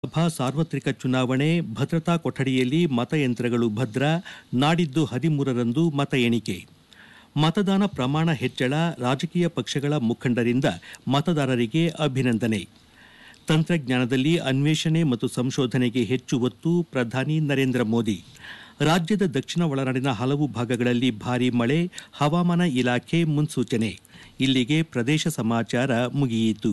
ಲೋಕಸಭಾ ಸಾರ್ವತ್ರಿಕ ಚುನಾವಣೆ ಭದ್ರತಾ ಕೊಠಡಿಯಲ್ಲಿ ಮತಯಂತ್ರಗಳು ಭದ್ರ ನಾಡಿದ್ದು ಹದಿಮೂರರಂದು ಮತ ಎಣಿಕೆ ಮತದಾನ ಪ್ರಮಾಣ ಹೆಚ್ಚಳ ರಾಜಕೀಯ ಪಕ್ಷಗಳ ಮುಖಂಡರಿಂದ ಮತದಾರರಿಗೆ ಅಭಿನಂದನೆ ತಂತ್ರಜ್ಞಾನದಲ್ಲಿ ಅನ್ವೇಷಣೆ ಮತ್ತು ಸಂಶೋಧನೆಗೆ ಹೆಚ್ಚು ಒತ್ತು ಪ್ರಧಾನಿ ನರೇಂದ್ರ ಮೋದಿ ರಾಜ್ಯದ ದಕ್ಷಿಣ ಒಳನಾಡಿನ ಹಲವು ಭಾಗಗಳಲ್ಲಿ ಭಾರೀ ಮಳೆ ಹವಾಮಾನ ಇಲಾಖೆ ಮುನ್ಸೂಚನೆ ಇಲ್ಲಿಗೆ ಪ್ರದೇಶ ಸಮಾಚಾರ ಮುಗಿಯಿತು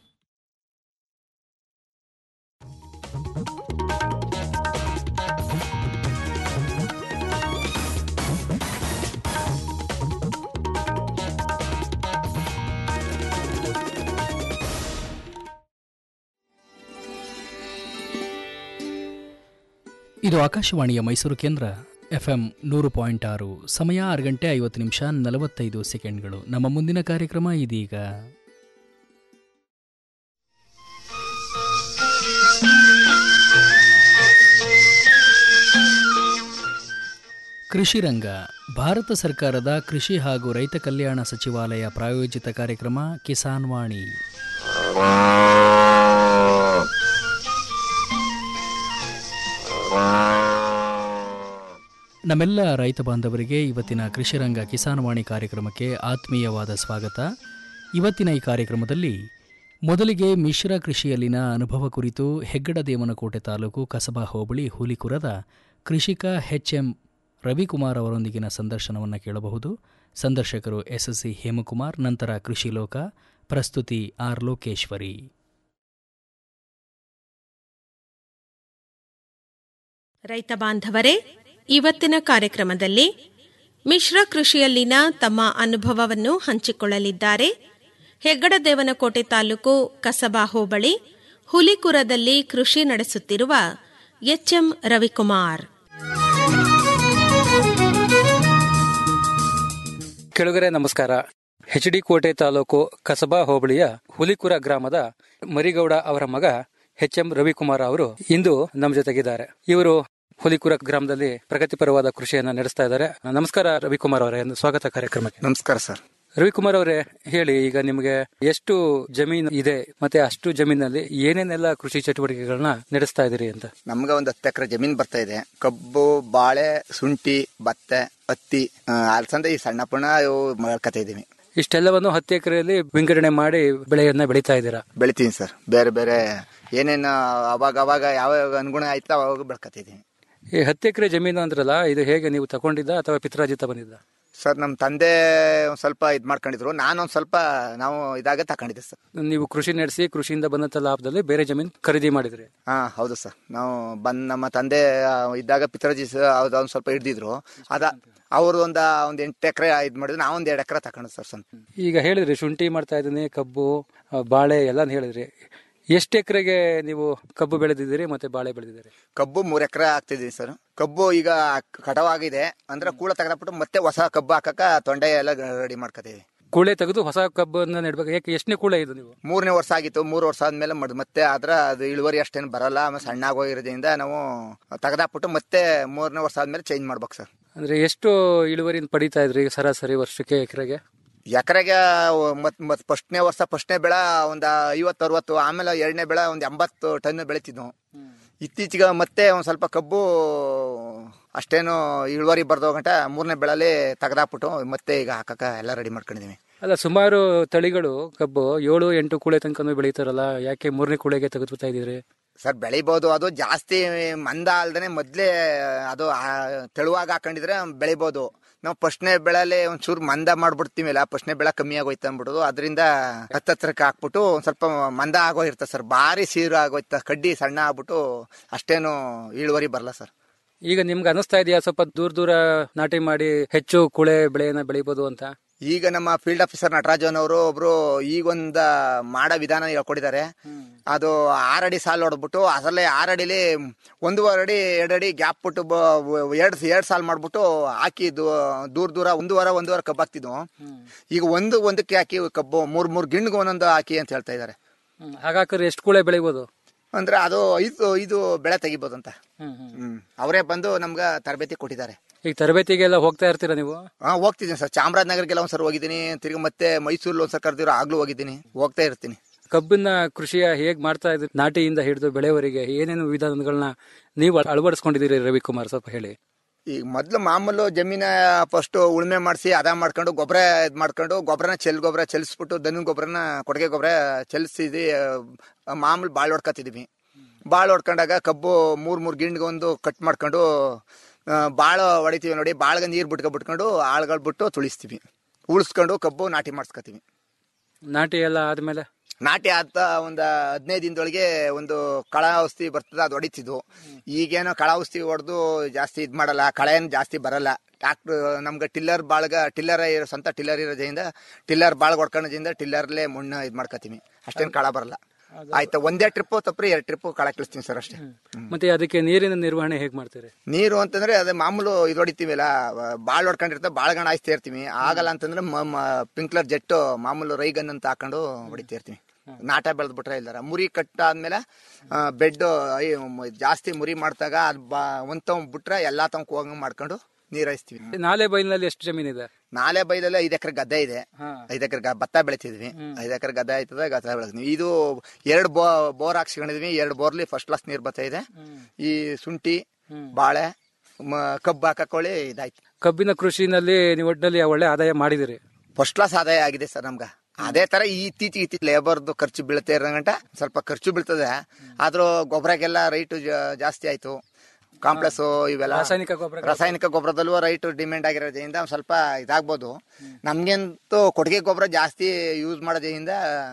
ಇದು ಆಕಾಶವಾಣಿಯ ಮೈಸೂರು ಕೇಂದ್ರ ಎಫ್ಎಂ ನೂರು ಪಾಯಿಂಟ್ ಆರು ಸಮಯ ಆರು ಗಂಟೆ ಐವತ್ತು ನಿಮಿಷ ನಲವತ್ತೈದು ಸೆಕೆಂಡ್ಗಳು ನಮ್ಮ ಮುಂದಿನ ಕಾರ್ಯಕ್ರಮ ಇದೀಗ ಕೃಷಿ ರಂಗ ಭಾರತ ಸರ್ಕಾರದ ಕೃಷಿ ಹಾಗೂ ರೈತ ಕಲ್ಯಾಣ ಸಚಿವಾಲಯ ಪ್ರಾಯೋಜಿತ ಕಾರ್ಯಕ್ರಮ ಕಿಸಾನ್ ವಾಣಿ ನಮ್ಮೆಲ್ಲ ರೈತ ಬಾಂಧವರಿಗೆ ಇವತ್ತಿನ ಕೃಷಿರಂಗ ಕಿಸಾನ್ ವಾಣಿ ಕಾರ್ಯಕ್ರಮಕ್ಕೆ ಆತ್ಮೀಯವಾದ ಸ್ವಾಗತ ಇವತ್ತಿನ ಈ ಕಾರ್ಯಕ್ರಮದಲ್ಲಿ ಮೊದಲಿಗೆ ಮಿಶ್ರ ಕೃಷಿಯಲ್ಲಿನ ಅನುಭವ ಕುರಿತು ಹೆಗ್ಗಡದೇವನಕೋಟೆ ತಾಲೂಕು ಕಸಬಾ ಹೋಬಳಿ ಹುಲಿಕುರದ ಕೃಷಿಕ ಎಚ್ ಎಂ ರವಿಕುಮಾರ್ ಅವರೊಂದಿಗಿನ ಸಂದರ್ಶನವನ್ನು ಕೇಳಬಹುದು ಸಂದರ್ಶಕರು ಎಸ್ಎಸ್ಸಿ ಹೇಮಕುಮಾರ್ ನಂತರ ಕೃಷಿ ಲೋಕ ಪ್ರಸ್ತುತಿ ಆರ್ ಲೋಕೇಶ್ವರಿ ರೈತ ಬಾಂಧವರೇ ಇವತ್ತಿನ ಕಾರ್ಯಕ್ರಮದಲ್ಲಿ ಮಿಶ್ರ ಕೃಷಿಯಲ್ಲಿನ ತಮ್ಮ ಅನುಭವವನ್ನು ಹಂಚಿಕೊಳ್ಳಲಿದ್ದಾರೆ ಹೆಗ್ಗಡದೇವನಕೋಟೆ ತಾಲೂಕು ಕಸಬಾ ಹೋಬಳಿ ಹುಲಿಕುರದಲ್ಲಿ ಕೃಷಿ ನಡೆಸುತ್ತಿರುವ ಎಚ್ಎಂ ರವಿಕುಮಾರ್ ಕೆಳಗರೆ ನಮಸ್ಕಾರ ಎಚ್ ಡಿ ಕೋಟೆ ತಾಲೂಕು ಕಸಬಾ ಹೋಬಳಿಯ ಹುಲಿಕುರ ಗ್ರಾಮದ ಮರಿಗೌಡ ಅವರ ಮಗ ಎಚ್ ಎಂ ರವಿಕುಮಾರ್ ಅವರು ಇಂದು ನಮ್ಮ ಜೊತೆಗಿದ್ದಾರೆ ಇವರು ಹುಲಿಕುರ ಗ್ರಾಮದಲ್ಲಿ ಪ್ರಗತಿಪರವಾದ ಕೃಷಿಯನ್ನ ನಡೆಸ್ತಾ ಇದ್ದಾರೆ ನಮಸ್ಕಾರ ರವಿಕುಮಾರ್ ಅವರೇ ಒಂದು ಸ್ವಾಗತ ಕಾರ್ಯಕ್ರಮಕ್ಕೆ ನಮಸ್ಕಾರ ಸರ್ ರವಿಕುಮಾರ್ ಅವರೇ ಹೇಳಿ ಈಗ ನಿಮಗೆ ಎಷ್ಟು ಜಮೀನು ಇದೆ ಮತ್ತೆ ಅಷ್ಟು ಜಮೀನಲ್ಲಿ ಏನೇನೆಲ್ಲ ಕೃಷಿ ಚಟುವಟಿಕೆಗಳನ್ನ ನಡೆಸ್ತಾ ಇದ್ದೀರಿ ಅಂತ ನಮ್ಗೆ ಒಂದು ಹತ್ತು ಎಕರೆ ಜಮೀನ್ ಬರ್ತಾ ಇದೆ ಕಬ್ಬು ಬಾಳೆ ಶುಂಠಿ ಭತ್ತ ಹತ್ತಿ ಆ, ಅಲಸಂದೆ ಈ ಸಣ್ಣ ಪುಣ ಇವು ಮಾಡ್ಕೊತಾ ಇದೀವಿ ಇಷ್ಟೆಲ್ಲವನ್ನು ಹತ್ತು ಎಕರೆಯಲ್ಲಿ ವಿಂಗಡಣೆ ಮಾಡಿ ಬೆಳೆಯನ್ನ ಬೆಳೀತಾ ಇದ್ದೀರಾ ಬೆಳಿತೀನಿ ಸರ್ ಬೇರೆ ಬೇರೆ ಏನೇನು ಅವಾಗ ಅವಾಗ ಯಾವಾಗ ಅನುಗುಣ ಆಯ್ತು ಅವಾಗ ಬೆಳ್ಕೊತಾ ಇದೀವಿ ಈ ಹತ್ತು ಎಕರೆ ಜಮೀನು ಅಂದ್ರಲ್ಲ ಇದು ಹೇಗೆ ನೀವು ತಗೊಂಡಿದ್ದ ಅಥವಾ ಪಿತ್ರಾಜಿತ ಬಂದಿದ್ದ ಸರ್ ನಮ್ಮ ತಂದೆ ಒಂದ್ ಸ್ವಲ್ಪ ಇದ್ ಮಾಡ್ಕೊಂಡಿದ್ರು ನಾನು ಒಂದ್ ಸ್ವಲ್ಪ ನಾವು ಇದಾಗ ತಕೊಂಡಿದ್ದೆ ಸರ್ ನೀವು ಕೃಷಿ ನಡೆಸಿ ಕೃಷಿಯಿಂದ ಬಂದಂತ ಲಾಭದಲ್ಲಿ ಬೇರೆ ಜಮೀನು ಖರೀದಿ ಮಾಡಿದ್ರಿ ಹಾ ಹೌದು ಸರ್ ನಾವು ಬಂದ್ ನಮ್ಮ ತಂದೆ ಆ, ಇದ್ದಾಗ ಪಿತರಜಿ ಅವ್ರು ಒಂದ್ ಸ್ವಲ್ಪ ಹಿಡ್ದಿದ್ರು ಅದ ಅವ್ರು ಒಂದ ಒಂದ್ ಎಂಟು ಎಕರೆ ಇದ್ ಮಾಡಿದ್ರು ನಾವು ಒಂದ್ ಎರಡು ಎಕರೆ ತಗೊಂಡು ಸರ್ ಸ್ವಂತ ಈಗ ಹೇಳಿದ್ರಿ ಶುಂಠಿ ಮಾಡ್ತಾ ಇದ್ದೀನಿ ಕಬ್ಬು ಆ, ಬಾಳೆ ಎಲ್ಲ ಹೇಳಿದ್ರಿ ಎಷ್ಟು ಎಕರೆಗೆ ನೀವು ಕಬ್ಬು ಬೆಳೆದಿದ್ದೀರಿ ಮತ್ತೆ ಬಾಳೆ ಬೆಳೆದಿದ್ದೀರಿ ಕಬ್ಬು ಮೂರ್ ಎಕರೆ ಹಾಕ್ತಿದೀವಿ ಸರ್ ಕಬ್ಬು ಈಗ ಕಟವಾಗಿದೆ ಅಂದ್ರೆ ಕೂಳ ತೆಗೆದ್ಬಿಟ್ಟು ಮತ್ತೆ ಹೊಸ ಕಬ್ಬು ಹಾಕಕ ತೊಂಡೆ ಎಲ್ಲ ರೆಡಿ ಮಾಡ್ಕೋತೀವಿ ಕೂಳೆ ತೆಗೆದು ಹೊಸ ಕಬ್ಬನ್ನ ನೆಡ್ಬೇಕು ಯಾಕೆ ಎಷ್ಟನೇ ಕೂಳೆ ಇದು ನೀವು ಮೂರನೇ ವರ್ಷ ಆಗಿತ್ತು ಮೂರು ವರ್ಷ ಆದ್ಮೇಲೆ ಮಡ್- ಮತ್ತೆ ಆದ್ರ ಅದು ಇಳುವರಿ ಅಷ್ಟೇನು ಬರಲ್ಲ ಆಮೇಲೆ ಸಣ್ಣ ಆಗೋಗಿರೋದ್ರಿಂದ ನಾವು ತೆಗೆದಾಕ್ಬಿಟ್ಟು ಮತ್ತೆ ಮೂರನೇ ವರ್ಷ ಆದ್ಮೇಲೆ ಚೇಂಜ್ ಮಾಡ್ಬೇಕು ಸರ್ ಅಂದ್ರೆ ಎಷ್ಟು ಇಳುವರಿ ಪಡಿತಾ ಇದ್ರಿ ಈಗ ಸರಾಸರಿ ವರ್ಷಕ್ಕೆ ಎಕರೆಗೆ ಎಕರೆಗೆ ಮತ್ ಮತ್ ಫಸ್ಟ್ನೇ ವರ್ಷ ಫಸ್ಟ್ನೇ ಬೆಳೆ ಒಂದ್ ಐವತ್ತು ಅರವತ್ತು ಆಮೇಲೆ ಎರಡನೇ ಬೆಳೆ ಒಂದ್ ಎಂಬತ್ತು ಟನ್ ಬೆಳಿತಿದ್ವು ಇತ್ತೀಚೆಗೆ ಮತ್ತೆ ಒಂದ್ ಸ್ವಲ್ಪ ಕಬ್ಬು ಅಷ್ಟೇನು ಇಳುವರಿ ಬರ್ದೋ ಗಂಟ ಮೂರನೇ ಬೆಳೆಲಿ ತೆಗೆದಾಕ್ಬಿಟ್ಟು ಮತ್ತೆ ಈಗ ಹಾಕಕ ಎಲ್ಲ ರೆಡಿ ಮಾಡ್ಕೊಂಡಿದೀವಿ ಅಲ್ಲ ಸುಮಾರು ತಳಿಗಳು ಕಬ್ಬು ಏಳು ಎಂಟು ಕೂಳೆ ತನಕ ಬೆಳೀತಾರಲ್ಲ ಯಾಕೆ ಮೂರನೇ ಕೂಳೆಗೆ ತೆಗೆದುಬಿಡ್ತಾ ಇದ್ದೀರಿ ಸರ್ ಬೆಳಿಬೋದು ಅದು ಜಾಸ್ತಿ ಮಂದ ಅಲ್ದೇನೆ ಮೊದ್ಲೇ ಅದು ಆ ತೆಳುವಾಗಿ ಹಾಕೊಂಡಿದ್ರೆ ಬೆಳಿಬೋದು ನಾವು ಫಸ್ಟ್ನೇ ಬೆಳೆಲಿ ಒಂಚೂರು ಮಂದ ಮಾಡ್ಬಿಡ್ತೀವಲ್ಲ ಫಸ್ಟ್ನೇ ಬೆಳೆ ಕಮ್ಮಿ ಆಗೋಯ್ತು ಅಂದ್ಬಿಡೋದು ಅದರಿಂದ ಹತ್ತತ್ರಕ್ಕೆ ಹಾಕ್ಬಿಟ್ಟು ಒಂದ್ ಸ್ವಲ್ಪ ಮಂದ ಆಗೋಗಿರ್ತದೆ ಸರ್ ಭಾರಿ ಸೀರು ಆಗೋಯ್ತ ಕಡ್ಡಿ ಸಣ್ಣ ಆಗ್ಬಿಟ್ಟು ಅಷ್ಟೇನು ಇಳುವರಿ ಬರಲ್ಲ ಸರ್ ಈಗ ನಿಮ್ಗೆ ಅನಿಸ್ತಾ ಇದೆಯಾ ಸ್ವಲ್ಪ ದೂರ ದೂರ ನಾಟಿ ಮಾಡಿ ಹೆಚ್ಚು ಕೂಳೆ ಬೆಳೆಯನ್ನ ಬೆಳಿಬೋದು ಅಂತ ಈಗ ನಮ್ಮ ಫೀಲ್ಡ್ ಆಫೀಸರ್ ನಟರಾಜನ್ ಅವರು ಒಬ್ರು ಈಗೊಂದ ಮಾಡೋ ವಿಧಾನ ಹೇಳ್ಕೊಟ್ಟಿದ್ದಾರೆ ಅದು ಆರಡಿ ಸಾಲು ಹೊಡೆದ್ಬಿಟ್ಟು ಅದರಲ್ಲೇ ಆರಡಿಲಿ ಒಂದೂವರೆ ಅಡಿ ಎರಡು ಅಡಿ ಗ್ಯಾಪ್ ಬಿಟ್ಟು ಎರಡು ಎರಡು ಸಾಲು ಮಾಡ್ಬಿಟ್ಟು ಹಾಕಿ ದೂ- ದೂರ ದೂರ ಒಂದೂವರೆ ಒಂದೂವರೆ ಕಬ್ಬು ಹಾಕ್ತಿದ್ವು ಈಗ ಒಂದು ಒಂದಕ್ಕೆ ಹಾಕಿ ಕಬ್ಬು ಮೂರ್ ಮೂರ್ ಗಿಣ್ಗೆ ಒಂದೊಂದು ಹಾಕಿ ಅಂತ ಹೇಳ್ತಾ ಇದ್ದಾರೆ ಹಾಗಾದ್ರೆ ಎಷ್ಟು ಕೂಳೆ ಬೆಳಿಬೋದು ಅಂದ್ರೆ ಅದು ಐದು ಐದು ಬೆಳೆ ತೆಗಿಬೋದು ಅಂತ ಹ್ಮ್ ಅವರೇ ಬಂದು ನಮ್ಗೆ ತರಬೇತಿ ಕೊಟ್ಟಿದ್ದಾರೆ ಈಗ ತರಬೇತಿಗೆಲ್ಲ ಹೋಗ್ತಾ ಇರ್ತೀರಾ ನೀವು ಹಾ ಹೋಗ್ತಿದ್ದೀನಿ ಸರ್ ಚಾಮರಾಜನಗರಕ್ಕೆಲ್ಲ ಒಂದ್ಸಲ ಹೋಗಿದ್ದೀನಿ ತಿರ್ಗಿ ಮತ್ತೆ ಮೈಸೂರಲ್ಲಿ ಒಂದ್ಸಲ ಕರೆದಿರೋ ಆಗ್ಲೂ ಹೋಗಿದ್ದೀನಿ ಹೋಗ್ತಾ ಇರ್ತೀನಿ ಕಬ್ಬಿನ ಕೃಷಿಯ ಹೇಗ್ ಮಾಡ್ತಾ ಇದ್ರಿ ನಾಟಿಯಿಂದ ಹಿಡಿದು ಬೆಳೆವರೆಗೆ ಏನೇನು ವಿಧಾನಗಳನ್ನ ನೀವು ಅಳವಡಿಸ್ಕೊಂಡಿದ್ದೀರಿ ರವಿಕುಮಾರ್ ಸ್ವಲ್ಪ ಹೇಳಿ ಈಗ ಮೊದ್ಲು ಮಾಮೂಲು ಜಮೀನ ಫಸ್ಟ್ ಉಳುಮೆ ಮಾಡಿಸಿ ಅದ ಮಾಡ್ಕೊಂಡು ಗೊಬ್ಬರ ಇದ್ ಮಾಡ್ಕೊಂಡು ಗೊಬ್ಬರನ ಚೆಲ್ ಗೊಬ್ಬರ ಚೆಲ್ಸ್ಬಿಟ್ಟು ದನ ಗೊಬ್ಬರನ ಕೊಟ್ಟಿಗೆ ಗೊಬ್ಬರ ಚೆಲ್ಸಿದಿ ಮಾಮೂಲು ಬಾಳ್ ಹೊಡ್ಕೊತಿದ್ವಿ ಬಾಳ್ ಹೊಡ್ಕೊಂಡಾಗ ಕಬ್ಬು ಮೂರ್ ಮೂರ್ ಗಿಂಡ್ಗೆ ಒಂದು ಕಟ್ ಮಾಡ್ಕೊಂಡು ಆ, ಬಾಳ ಹೊಡಿತೀವಿ ನೋಡಿ ಬಾಳ್ಗೆ ನೀರು ಬಿಟ್ಕೊಬಿಟ್ಕೊಂಡು ಆಳ್ಗಳು ಬಿಟ್ಟು ತುಳಿಸ್ತೀವಿ ಉಳಿಸ್ಕೊಂಡು ಕಬ್ಬು ನಾಟಿ ಮಾಡಿಸ್ಕೊತೀವಿ ನಾಟಿ ಎಲ್ಲ ಆದ್ಮೇಲೆ ನಾಟಿ ಆದ ಒಂದು ಹದಿನೈದು ದಿನದೊಳಗೆ ಒಂದು ಕಳ ಔಷಧಿ ಬರ್ತದೆ ಅದು ಹೊಡಿತಿದ್ವು ಈಗೇನೋ ಕಳ ಔಷಧಿ ಹೊಡೆದು ಜಾಸ್ತಿ ಇದು ಮಾಡಲ್ಲ ಕಳೆ ಏನು ಜಾಸ್ತಿ ಬರಲ್ಲ ಟ್ಯಾಕ್ಟ್ರ್ ನಮ್ಗೆ ಟಿಲ್ಲರ್ ಬಾಳ್ಗ ಟಿಲ್ಲರ್ ಇರೋ ಸ್ವಂತ ಟಿಲ್ಲರ್ ಇರೋದ್ರಿಂದ ಟಿಲ್ಲರ್ ಬಾಳ್ಗ ಹೊಡ್ಕೊಳ್ಳೋದ್ರಿಂದ ಟಿಲ್ಲರ್ಲೇ ಮಣ್ಣು ಇದು ಮಾಡ್ಕೊತೀವಿ ಅಷ್ಟೇನು ಕಳ ಬರಲ್ಲ ಆಯ್ತಾ ಒಂದೇ ಟ್ರಿಪ್ಪು ತಪ್ಪ್ರಿ ಎರಡು ಟ್ರಿಪ್ಪು ಕಳ ಕಳಿಸ್ತೀವಿ ಸರ್ ಅಷ್ಟೇ ಮತ್ತೆ ಅದಕ್ಕೆ ನೀರಿನ ನಿರ್ವಹಣೆ ಹೇಗ್ ಮಾಡ್ತೀರಿ ನೀರು ಅಂತಂದ್ರೆ ಅದೇ ಮಾಮೂಲು ಇದು ಹೊಡಿತೀವಲ್ಲ ಬಾಳ್ ಹೊಡ್ಕೊಂಡಿರ್ತೇವೆ ಬಾಳ್ಗಣ ಹಾಯಿಸ್ತಾ ಇರ್ತೀವಿ ಆಗಲ್ಲ ಅಂತಂದ್ರೆ ಪಿಂಕ್ಲರ್ ಜೆಟ್ಟು ಮಾಮೂಲು ರೈಗನ್ ಅಂತ ಹಾಕೊಂಡು ಹೊಡಿತಾ ಇರ್ತೀವಿ ನಾಟ ಬೆಳೆದ್ಬಿಟ್ರೆ ಇಲ್ದಾರ ಮುರಿ ಕಟ್ಟಾದ್ಮೇಲೆ ಬೆಡ್ ಜಾಸ್ತಿ ಮುರಿ ಮಾಡ್ದಾಗ ಅದು ಬಾ ಒಂದ್ ತವ್ ಬಿಟ್ರೆ ಎಲ್ಲಾ ತವ್ ಹೋಗಂಗ್ ಮಾಡ್ಕೊಂಡು ನೀರ್ ಹಾಯಿಸ್ತೀವಿ ನಾಲೆ ಬೈಲಿನಲ್ಲಿ ಎಷ್ಟು ಜಮೀನಿದೆ ನಾಲೆ ಬೈಲಲ್ಲಿ ಐದ್ ಎಕರೆ ಗದ್ದೆ ಇದೆ ಹಾ. ಐದ್ ಎಕರೆ ಭತ್ತ ಬೆಳಿತಿದ್ವಿ ಐದ್ ಎಕರೆ ಗದ್ದೆ ಆಯ್ತದೆ ಗದ್ದೆ ಬೆಳೆದ್ವಿ ಇದು ಎರಡು ಬೋ ಬೋರ್ ಹಾಕ್ಸ್ಕೊಂಡಿದ್ವಿ ಎರಡು ಬೋರ್ಲಿ ಫಸ್ಟ್ ಕ್ಲಾಸ್ ನೀರ್ ಬರ್ತಾ ಇದೆ ಈ ಶುಂಠಿ ಬಾಳೆ ಮ- ಕಬ್ಬು ಹಾಕೊಳ್ಳಿ ಇದಾಯ್ತು ಕಬ್ಬಿನ ಕೃಷಿನಲ್ಲಿ ನೀವು ಒಟ್ಟಿನಲ್ಲಿ ಒಳ್ಳೆ ಆದಾಯ ಮಾಡಿದಿರಿ ಫಸ್ಟ್ ಕ್ಲಾಸ್ ಆದಾಯ ಆಗಿದೆ ಸರ್ ನಮ್ಗ ಅದೇ ತರ ಈ ಇತ್ತೀಚೆಗೆ ಇತ್ತೀಚೆಗೆ ಲೇಬರ್ದು ಖರ್ಚು ಬೀಳುತ್ತೆ ಇರೋ ಗಂಟ ಸ್ವಲ್ಪ ಖರ್ಚು ಬೀಳ್ತದೆ ಆದ್ರೂ ಗೊಬ್ಬರಕ್ಕೆಲ್ಲ ರೈಟ್ ಜಾಸ್ತಿ ಆಯ್ತು ಕಾಂಪ್ಲೆಕ್ಸ್ ಇವೆಲ್ಲ ರಾಸಾಯನಿಕ ಗೊಬ್ಬರ ರಾಸಾಯನಿಕ ಗೊಬ್ಬರದಲ್ಲೂ ರೈಟ್ ಡಿಮ್ಯಾಂಡ್ ಆಗಿರೋದ್ರಿಂದ ಒಂದ್ ಸ್ವಲ್ಪ ಇದಾಗ್ಬೋದು ನಮ್ಗಂತೂ ಕೊಟ್ಟಿಗೆ ಗೊಬ್ಬರ ಜಾಸ್ತಿ ಯೂಸ್ ಮಾಡೋದ್ರಿಂದ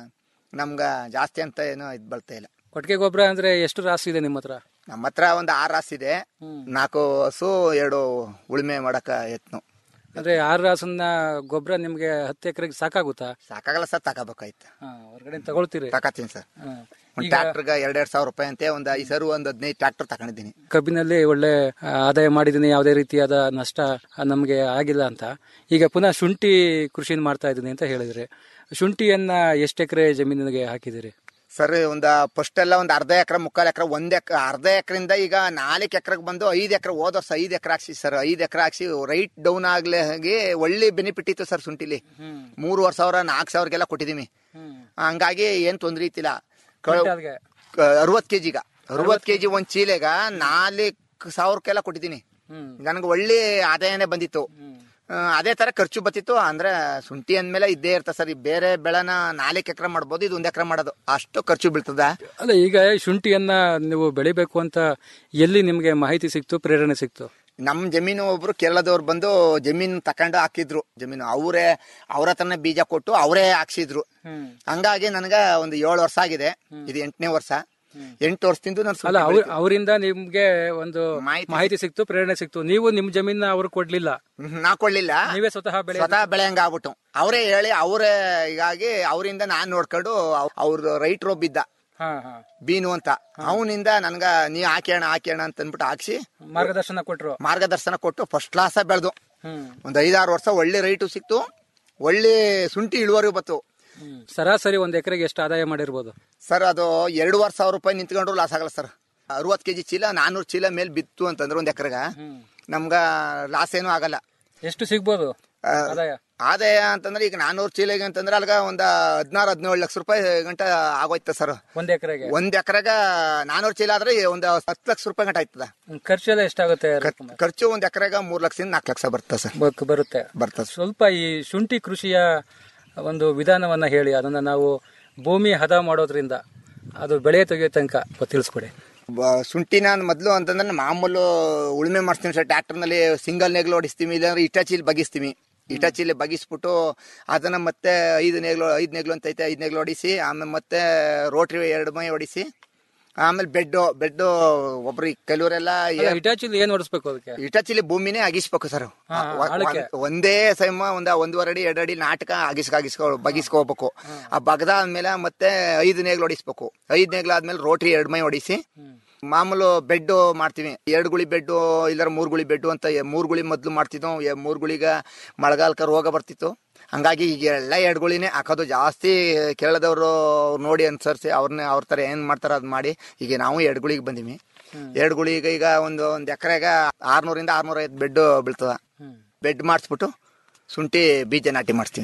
ನಮ್ಗ ಜಾಸ್ತಿ ಅಂತ ಏನು ಇದ್ ಬಳ್ತಾ ಇಲ್ಲ ಕೊಟ್ಟಿಗೆ ಗೊಬ್ಬರ ಅಂದ್ರೆ ಎಷ್ಟು ರಾಸು ಇದೆ ನಿಮ್ಮ ಹತ್ರ ನಮ್ಮ ಹತ್ರ ಒಂದು ಆರು ರಾಸ್ ಇದೆ ನಾಲ್ಕು ಹಸು ಎರಡು ಉಳುಮೆ ಮಾಡಕ ಎತ್ನು ಅಂದ್ರೆ ಆರು ರಾಸನ್ನ ಗೊಬ್ಬರ ನಿಮ್ಗೆ ಹತ್ತು ಎಕರೆಗೆ ಸಾಕಾಗುತ್ತಾ ಸಾಕಾಗಲ್ಲ ಸರ್ ತಗೋಬೇಕಾಯ್ತು ಹಾ, ಹೊರಗಡೆ ತಗೊಳ್ತೀರಿ ತಗೋತೀನಿ ಸರ್ ಹಾ. ಒಂದು ಟ್ರ್ಯಾಕ್ಟರ್ಗೆ ಎರಡೆರಡು ಸಾವಿರ ರೂಪಾಯಿ ಅಂತೆ ಒಂದು ಈ ಸರು ಒಂದು ಹದಿನೈದು ಟ್ರ್ಯಾಕ್ಟರ್ ತಗೊಂಡಿದ್ದೀನಿ ಕಬ್ಬಿನಲ್ಲಿ ಒಳ್ಳೆ ಆ, ಆದಾಯ ಮಾಡಿದ್ದೀನಿ ಯಾವುದೇ ರೀತಿಯಾದ ನಷ್ಟ ನಮಗೆ ಆಗಿಲ್ಲ ಅಂತ ಈಗ ಪುನಃ ಶುಂಠಿ ಕೃಷಿ ಮಾಡ್ತಾ ಇದ್ದೀನಿ ಅಂತ ಹೇಳಿದ್ರಿ ಶುಂಠಿಯನ್ನ ಎಷ್ಟು ಎಕರೆ ಜಮೀನಿಗೆ ಹಾಕಿದಿರಿ ಸರ್ ಒಂದು ಫಸ್ಟ್ ಎಲ್ಲ ಒಂದು ಅರ್ಧ ಎಕರೆ ಮುಕ್ಕಾಲು ಎಕರೆ ಒಂದ್ ಎಕರೆ ಅರ್ಧ ಎಕರೆಯಿಂದ ಈಗ ನಾಲ್ಕು ಎಕರೆಗೆ ಬಂದು ಐದು ಎಕರೆ ಹೋದ ವರ್ಷ ಐದು ಎಕರೆ ಹಾಕ್ಸಿ ಸರ್ ಐದು ಎಕರೆ ಹಾಕ್ಸಿ ರೈಟ್ ಡೌನ್ ಆಗ್ಲಿ ಹಾಗೆ ಒಳ್ಳೆ ಬೆನಿಫಿಟ್ ಇತ್ತು ಸರ್ ಶುಂಠಿಲಿ ಮೂರುವರೆ ಸಾವಿರ ನಾಲ್ಕು ಸಾವಿರಗೆಲ್ಲ ಕೊಟ್ಟಿದ್ದೀವಿ ಹಂಗಾಗಿ ಏನ್ ತೊಂದ್ರೆ ಇತ್ತಿಲ್ಲ ಕ್ವಿಂಟಾಲ್ಗೆ? ಅರವತ್ತು ಕೆ ಜಿಗ ಅರವತ್ತು ಕೆ ಜಿ ಒಂದು ಚೀಲೆಗ ನಾಲ್ಕು ಸಾವಿರಕ್ಕೆಲ್ಲ ಕೊಟ್ಟಿದ್ದೀನಿ ನನಗೆ ಒಳ್ಳೆ ಆದಾಯನೇ ಬಂದಿತ್ತು ಆ, ಅದೇ ತರ ಖರ್ಚು ಬತ್ತಿತ್ತು ಅಂದ್ರೆ ಶುಂಠಿ ಅಂದ್ಮೇಲೆ ಇದ್ದೇ ಇರ್ತ ಸರ್ ಈ ಬೇರೆ ಬೆಳೆನ ನಾಲ್ಕು ಎಕರೆ ಮಾಡ್ಬೋದು ಇದು ಒಂದ್ ಎಕರೆ ಮಾಡೋದು ಅಷ್ಟು ಖರ್ಚು ಬೀಳ್ತದ ಅಲ್ಲ ಈಗ ಶುಂಠಿಯನ್ನ ನೀವು ಬೆಳಿಬೇಕು ಅಂತ ಎಲ್ಲಿ ನಿಮ್ಗೆ ಮಾಹಿತಿ ಸಿಕ್ತು ಪ್ರೇರಣೆ ಸಿಕ್ತು ನಮ್ ಜಮೀನು ಒಬ್ರು ಕೇರಳದವ್ರು ಬಂದು ಜಮೀನ್ ತಕೊಂಡು ಹಾಕಿದ್ರು ಜಮೀನು ಅವರೇ ಅವ್ರ ಹತ್ರನೇ ಬೀಜ ಕೊಟ್ಟು ಅವರೇ ಹಾಕ್ಸಿದ್ರು ಹಂಗಾಗಿ ನನಗ ಒಂದು ಏಳು ವರ್ಷ ಆಗಿದೆ ಇದು ಎಂಟನೇ ವರ್ಷ ಎಂಟು ವರ್ಷದಿಂದ ನಾನು ಅಲ್ಲ ಶುಂಠಿ ಅವ್ರ ಅವರಿಂದ ನಿಮ್ಗೆ ಒಂದು ಮಾಹಿತಿ ಮಾಹಿತಿ ಸಿಕ್ತು ಪ್ರೇರಣೆ ಸಿಕ್ತು ನೀವು ನಿಮ್ ಜಮೀನ ಅವ್ರು ಕೊಡ್ಲಿಲ್ಲ ಬೆಳಿ- ನಾ ಕೊಡ್ಲಿಲ್ಲ ನೀವೇ ಸ್ವತಃ ಬೆಳೆ ಸ್ವತಃ ಬೆಳೆ ಹಂಗ ಆಗ್ಬಿಟ್ಟು ಅವರೇ ಹೇಳಿ ಅವರೇ ಹೀಗಾಗಿ ಅವರಿಂದ ನಾನ್ ನೋಡ್ಕೊಂಡು ಅವ್ರ ರೈಟ್ ಒಬ್ಬಿದ್ದ ಹಾ ಹಾ ಬೀನು ಅಂತ ಅವನಿಂದ ನನ್ಗ ನೀ ಹಾಕ್ಯಾಣ ಹಾಕ್ಯಾಣ ಅಂತ ಅಂದ್ಬಿಟ್ಟು ಹಾಕ್ಸಿ ಮಾರ್ಗದರ್ಶನ ಕೊಟ್ರು ಮಾರ್ಗದರ್ಶನ ಕೊಟ್ಟು ಫಸ್ಟ್ ಕ್ಲಾಸ ಬೆಳೆದು ಹ್ಮ್ ಒಂದ್ ಐದಾರು ವರ್ಷ ಒಳ್ಳೆ ರೈಟು ಸಿಕ್ತು ಒಳ್ಳೆ ಶುಂಠಿ ಇಳುವರಿ ಬತ್ತು ಹ್ಮ್. ಸರಾಸರಿ ಒಂದ್ ಎಕರೆಗೆ ಎಷ್ಟು ಆದಾಯ ಮಾಡಿರ್ಬೋದು ಸರ್ ಅದು ಎರಡೂವರೆ ಸಾವಿರ ರೂಪಾಯಿ ನಿಂತ್ಕೊಂಡ್ರು ಲಾಸ್ ಆಗಲ್ಲ ಸರ್ ಅರವತ್ತು ಕೆಜಿ ಚೀಲ ನಾನೂರು ಚೀಲ ಮೇಲೆ ಬಿತ್ತು ಅಂತಂದ್ರೆ ಒಂದ್ ಎಕರೆಗ ನಮ್ಗ ಲಾಸ್ ಏನೂ ಆಗಲ್ಲ ಎಷ್ಟು ಸಿಗ್ಬೋದು ಆ, ಆದಾಯ ಆದಾಯ ಅಂತಂದ್ರೆ ಈಗ ನಾನೂರು ಚೀಲಗೆ ಅಂತಂದ್ರೆ ಅಲ್ಗ ಒಂದ್ ಹದಿನಾರು ಹದಿನೇಳು ಲಕ್ಷ ರೂಪಾಯಿ ಗಂಟ ಆಗೋಯ್ತ ಸರ್ ಒಂದ್ ಎಕರೆಗೆ ಒಂದ್ ಎಕರೆಗ ನಾನೂರು ಚೀಲ ಆದ್ರೆ ಒಂದು ಹತ್ತು ಲಕ್ಷ ರೂಪಾಯಿ ಗಂಟ ಆಯ್ತದ ಖರ್ಚೆಲ್ಲ ಎಷ್ಟಾಗುತ್ತೆ ಖರ್- ಖರ್ಚು ಒಂದ್ ಎಕರೆಗ ಮೂರ್ ಲಕ್ಷದಿಂದ ನಾಲ್ಕು ಲಕ್ಷ ಬರ್ತದೆ ಸರ್ ಬ- ಬರುತ್ತೆ ಬರ್ತದೆ ಸ್ವಲ್ಪ ಈ ಶುಂಠಿ ಕೃಷಿಯ ಒಂದು ವಿಧಾನವನ್ನ ಹೇಳಿ ಅದನ್ನ ನಾವು ಭೂಮಿ ಹದ ಮಾಡೋದ್ರಿಂದ ಅದು ಬೆಳೆ ತೆಗೆಯೋ ತನಕ ತಿಳಿಸ್ಕೊಡಿ ಬ- ಶುಂಠಿನ ಮೊದಲು ಅಂತಂದ್ರೆ ಮಾಮೂಲು ಉಳುಮೆ ಮಾಡಿಸ್ತೀವಿ ಸರ್ ಟ್ರ್ಯಾಕ್ಟರ್ನಲ್ಲಿ ಸಿಂಗಲ್ ನೇಗ್ಲು ಹೊಡಿಸ್ತೀವಿ ಇಲ್ಲಾಂದ್ರೆ ಇಟಾಚಿಲಿ ಬಗಿಸ್ತೀವಿ ಇಟಾಚಿಲಿ ಬಗಿಸ್ಬಿಟ್ಟು ಅದನ್ನ ಮತ್ತೆ ಐದು ನೇಗ್ಲು ಐದು ನೇಗ್ಲು ಅಂತ ಐತೆ ಐದು ನೇಗ್ಲು ಹೊಡಿಸಿ ಆಮೇಲೆ ಮತ್ತೆ ರೋಟ್ರಿ ಎರಡು ಮೈ ಹೊಡಿಸಿ ಆಮೇಲೆ ಬೆಡ್ ಬೆಡ್ ಒಬ್ರು ಕೆಲವರೆಲ್ಲ ಇಟಾಚಿಲಿ ಏನ್ ಹೊಡಿಸ್ಬೇಕು ಅದಕ್ಕೆ ಇಟಾಚಿಲಿ ಭೂಮಿನೇ ಅಗಿಸ್ಬೇಕು ಸರ್ ಹಾ, ಆಳಕ್ಕೆ. ಒಂದೇ ಸೈಮ ಒಂದ ಒಂದೂವರೆ ಅಡಿ ಎರಡು ಅಡಿ ನಾಟಕ ಅಗಿಸ್ಕ ಅಗಿಸ್ಕೊ ಬಗಿಸ್ಕೋಬೇಕು ಆ ಬಗದಾದ್ಮೇಲೆ ಮತ್ತೆ ಐದು ನೇಗ್ಲು ಹೊಡಿಸ್ಬೇಕು ಐದು ನೇಗ್ಲು ಆದ್ಮೇಲೆ ರೋಟ್ರಿ ಎರಡು ಮೈ ಹೊಡಿಸಿ ಮಾಮೂಲು ಬೆಡ್ ಮಾಡ್ತೀವಿ ಎರಡು ಗುಳಿ ಬೆಡ್ ಇಲ್ಲಾರ ಮೂರು ಗುಳಿ ಬೆಡ್ ಅಂತ ಎ- ಮೂರು ಗುಳಿ ಮೊದ್ಲು ಮಾಡ್ತಿದ್ವು ಎ- ಮೂರು ಗುಳಿಗ ಮಳೆಗಾಲಕ್ಕೆ ರೋಗ ಬರ್ತಿತ್ತು ಹಂಗಾಗಿ ಈಗ ಎಲ್ಲ ಎರಡು ಗುಳಿನೇ ಹಾಕೋದು ಜಾಸ್ತಿ ಕೇರಳದವರು ನೋಡಿ ಅನ್ಸರ್ಸಿ ಅವ್ರನ್ನ ಅವ್ರ ತರ ಏನ್ ಮಾಡ್ತಾರ ಅದ್ ಮಾಡಿ ಈಗ ನಾವು ಎರಡು ಗುಳಿಗೆ ಬಂದಿವಿ ಎರಡು ಗುಳಿಗೆ ಈಗ ಒಂದು ಒಂದ್ ಎಕರೆಗ ಆರ್ನೂರಿಂದ ಆರ್ನೂರ ಐವತ್ತು ಬೆಡ್ ಬೀಳ್ತದ ಬೆಡ್ ಮಾಡಿಸ್ಬಿಟ್ಟು ಶುಂಠಿ ಬೀಜ ನಾಟಿ ಮಾಡಿಸ್ತೀವಿ ಸರ್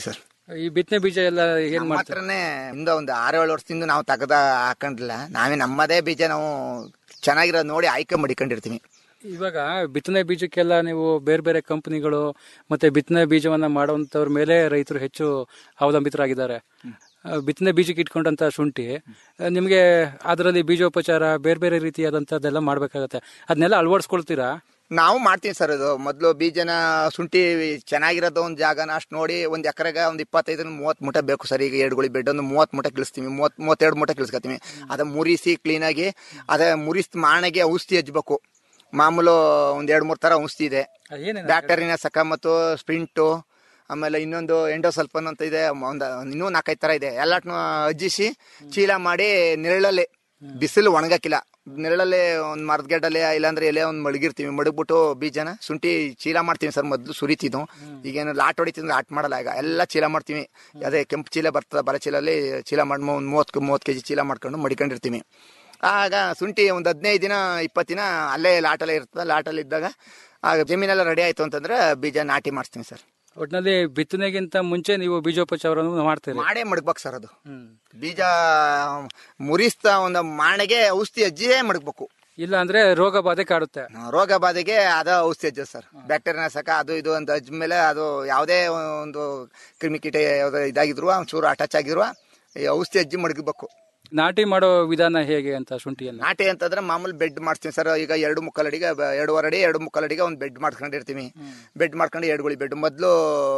ಈ ಬಿತ್ತನೆ ಬೀಜ ಎಲ್ಲ ಏನ್ ನಮ್ಮ ಮಾಡ್ತಾರೆ ಹತ್ರನೇ ಇಂದ ಒಂದು ಆರೇಳು ವರ್ಷದಿಂದ ನಾವು ತೆಗ್ದ ಹಾಕೊಂಡಿಲ್ಲ ನಾವೇ ನಮ್ಮದೇ ಬೀಜ ನಾವು ಚೆನ್ನಾಗಿರೋದು ನೋಡಿ ಆಯ್ಕೆ ಮಡಿಕೊಂಡಿರ್ತೀವಿ ಇವಾಗ ಬಿತ್ತನೆ ಬೀಜಕ್ಕೆಲ್ಲ ನೀವು ಬೇರೆ ಬೇರೆ ಕಂಪನಿಗಳು ಮತ್ತೆ ಬಿತ್ತನೆ ಬೀಜವನ್ನ ಮಾಡುವಂತವ್ರ ಮೇಲೆ ರೈತರು ಹೆಚ್ಚು ಅವಲಂಬಿತರಾಗಿದ್ದಾರೆ ಆ, ಬಿತ್ತನೆ ಬೀಜಕ್ಕೆ ಇಟ್ಕೊಂಡಂತ ಶುಂಠಿ ಆ, ನಿಮ್ಗೆ ಅದರಲ್ಲಿ ಬೀಜೋಪಚಾರ ಬೇರೆ ಬೇರೆ ರೀತಿಯಾದಂತದ್ದೆಲ್ಲ ಮಾಡ್ಬೇಕಾಗತ್ತೆ ಅದನ್ನೆಲ್ಲ ಅಳವಡಿಸ್ಕೊಳ್ತೀರಾ ನಾವು ಮಾಡ್ತೀವಿ ಸರ್ ಇದು ಮೊದಲು ಬೀಜನ ಶುಂಠಿ ಚೆನ್ನಾಗಿರೋದು ಒಂದು ಜಾಗನ ಅಷ್ಟು ನೋಡಿ ಒಂದು ಎಕರೆಗೆ ಒಂದು ಇಪ್ಪತ್ತೈದು ಮೂವತ್ತು ಮೂಟೆ ಬೇಕು ಸರ್ ಈಗ ಎರಡು ಗುಳಿ ಬೆಡ್ ಒಂದು ಮೂವತ್ತು ಮೂಟೆ ಕಿಳಿಸ್ತೀವಿ ಮೂವತ್ತು ಮೂವತ್ತೆರಡು ಮೂಟೆ ಕಿಳಿಸ್ಕೊತೀವಿ ಅದ ಮುರಿಸಿ ಕ್ಲೀನಾಗಿ ಅದೇ ಮುರಿಸ್ ಮಾಣೆಗೆ ಔಷಧಿ ಹಚ್ಬೇಕು ಮಾಮೂಲು ಒಂದು ಎರಡು ಮೂರು ಥರ ಔಷಧಿ ಇದೆ ಏನೇನು ಬ್ಯಾಕ್ಟರಿನ ಸಕ ಮತ್ತು ಸ್ಪ್ರಿಂಟು ಆಮೇಲೆ ಇನ್ನೊಂದು ಎಂಡೋಸಲ್ಫನ್ ಅಂತ ಇದೆ ಒಂದು ಇನ್ನೂ ನಾಲ್ಕೈದು ಥರ ಇದೆ ಎಲ್ಲಟ್ನು ಅಜ್ಜಿಸಿ ಚೀಲ ಮಾಡಿ ನೆರಳಲ್ಲಿ ಬಿಸಿಲು ಒಣಗಕ್ಕಿಲ್ಲ ನೆರಳಲ್ಲಿ ಒಂದು ಮರದ ಗೆಡ್ಡಲ್ಲಿ ಇಲ್ಲಾಂದ್ರೆ ಎಲೆ ಒಂದು ಮಡಗಿರ್ತೀವಿ ಮಡಗ್ಬಿಟ್ಟು ಬೀಜನ ಶುಂಠಿ ಚೀಲ ಮಾಡ್ತೀವಿ ಸರ್ ಮೊದಲು ಸುರಿತಿದ್ದು ಈಗೇನು ಲಾಟ್ ಹೊಡಿತಿದ್ರೆ ಲಾಟ್ ಮಾಡಲ್ಲ ಈಗ ಎಲ್ಲ ಚೀಲ ಮಾಡ್ತೀವಿ ಅದೇ ಕೆಂಪು ಚೀಲ ಬರ್ತದೆ ಬರ ಚೀಲಲ್ಲಿ ಚೀಲ ಮಾಡಿ ಒಂದು ಮೂವತ್ತು ಮೂವತ್ತು ಕೆ ಜಿ ಚೀಲ ಮಾಡ್ಕೊಂಡು ಮಡಿಕೊಂಡಿರ್ತೀವಿ ಆಗ ಶುಂಠಿ ಒಂದು ಹದಿನೈದು ದಿನ ಇಪ್ಪತ್ತು ದಿನ ಅಲ್ಲೇ ಲಾಟಲ್ಲೇ ಇರ್ತದೆ ಲಾಟಲ್ಲಿ ಇದ್ದಾಗ ಆಗ ಜಮೀನೆಲ್ಲ ರೆಡಿ ಆಯ್ತು ಅಂತಂದ್ರೆ ಬೀಜ ನಾಟಿ ಮಾಡಿಸ್ತೀನಿ ಸರ್ ಒಟ್ಟಿನಲ್ಲಿ ಬಿತ್ತನೆಗಿಂತ ಮುಂಚೆ ನೀವು ಬೀಜೋಪಚಾರವನ್ನು ಮಾಡ್ತೀರಿ ಮಾಡೇ ಮಡಗ್ಬೇಕು ಸರ್ ಅದು ಹ್ಮ್. ಬೀಜ ಮುರಿಸ್ತಾ ಒಂದು ಮಾಣೆಗೆ ಔಷಧಿ ಅಜ್ಜಿಯೇ ಮಡಗ್ಬೇಕು ಇಲ್ಲ ಅಂದ್ರೆ ರೋಗ ಬಾಧೆ ಕಾಡುತ್ತೆ ರೋಗ ಬಾಧೆಗೆ ಅದ ಔಷಧಿ ಅಜ್ಜ ಸರ್ ಬ್ಯಾಕ್ಟೀರಿಯಾ ನಾಶಕ ಅದು ಇದು ಅಂತ ಅಜ್ಜ ಮೇಲೆ ಅದು ಯಾವುದೇ ಒಂದು ಕ್ರಿಮಿಕೀಟ ಯಾವ್ದು ಇದಾಗಿದ್ರು ಒಂಚೂರು ಅಟ್ಯಾಚ್ ಆಗಿರುವ ಈ ಔಷಧಿ ಅಜ್ಜಿ ಮಡಗಬೇಕು ನಾಟಿ ಮಾಡೋ ವಿಧಾನ ಹೇಗೆ ಅಂತ ಶುಂಠಿಯನ್ನ ನಾಟಿ ಅಂತಂದ್ರೆ ಮಾಮೂಲಿ ಬೆಡ್ ಮಾಡ್ತೀನಿ ಸರ್ ಈಗ ಎರಡು ಮುಕ್ಕಾಲ್ ಅಡಿಗೆ ಬ- ಎರಡೂವರೆ ಅಡಿ ಎರಡು ಮುಕ್ಕಾಲ್ ಅಡಿಗೆ ಒಂದು ಬೆಡ್ ಮಾಡ್ಕೊಂಡಿರ್ತೀವಿ ಬೆಡ್ ಮಾಡ್ಕೊಂಡು ಎರಡು ಗುಳಿ ಬೆಡ್ ಮೊದಲು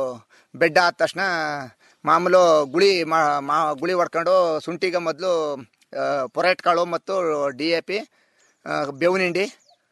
ಬೆಡ್ ಆದ ತಕ್ಷಣ ಮಾಮೂಲು ಗುಳಿ ಮಾ ಮಾ- ಗುಳಿ ಹೊಡ್ಕೊಂಡು ಶುಂಠಿಗೆ ಮೊದಲು ಪೊರೆಟ್ ಕಾಳು ಮತ್ತು ಡಿ ಎ ಪಿ ಬೇವಿನ ಹಿಂಡಿ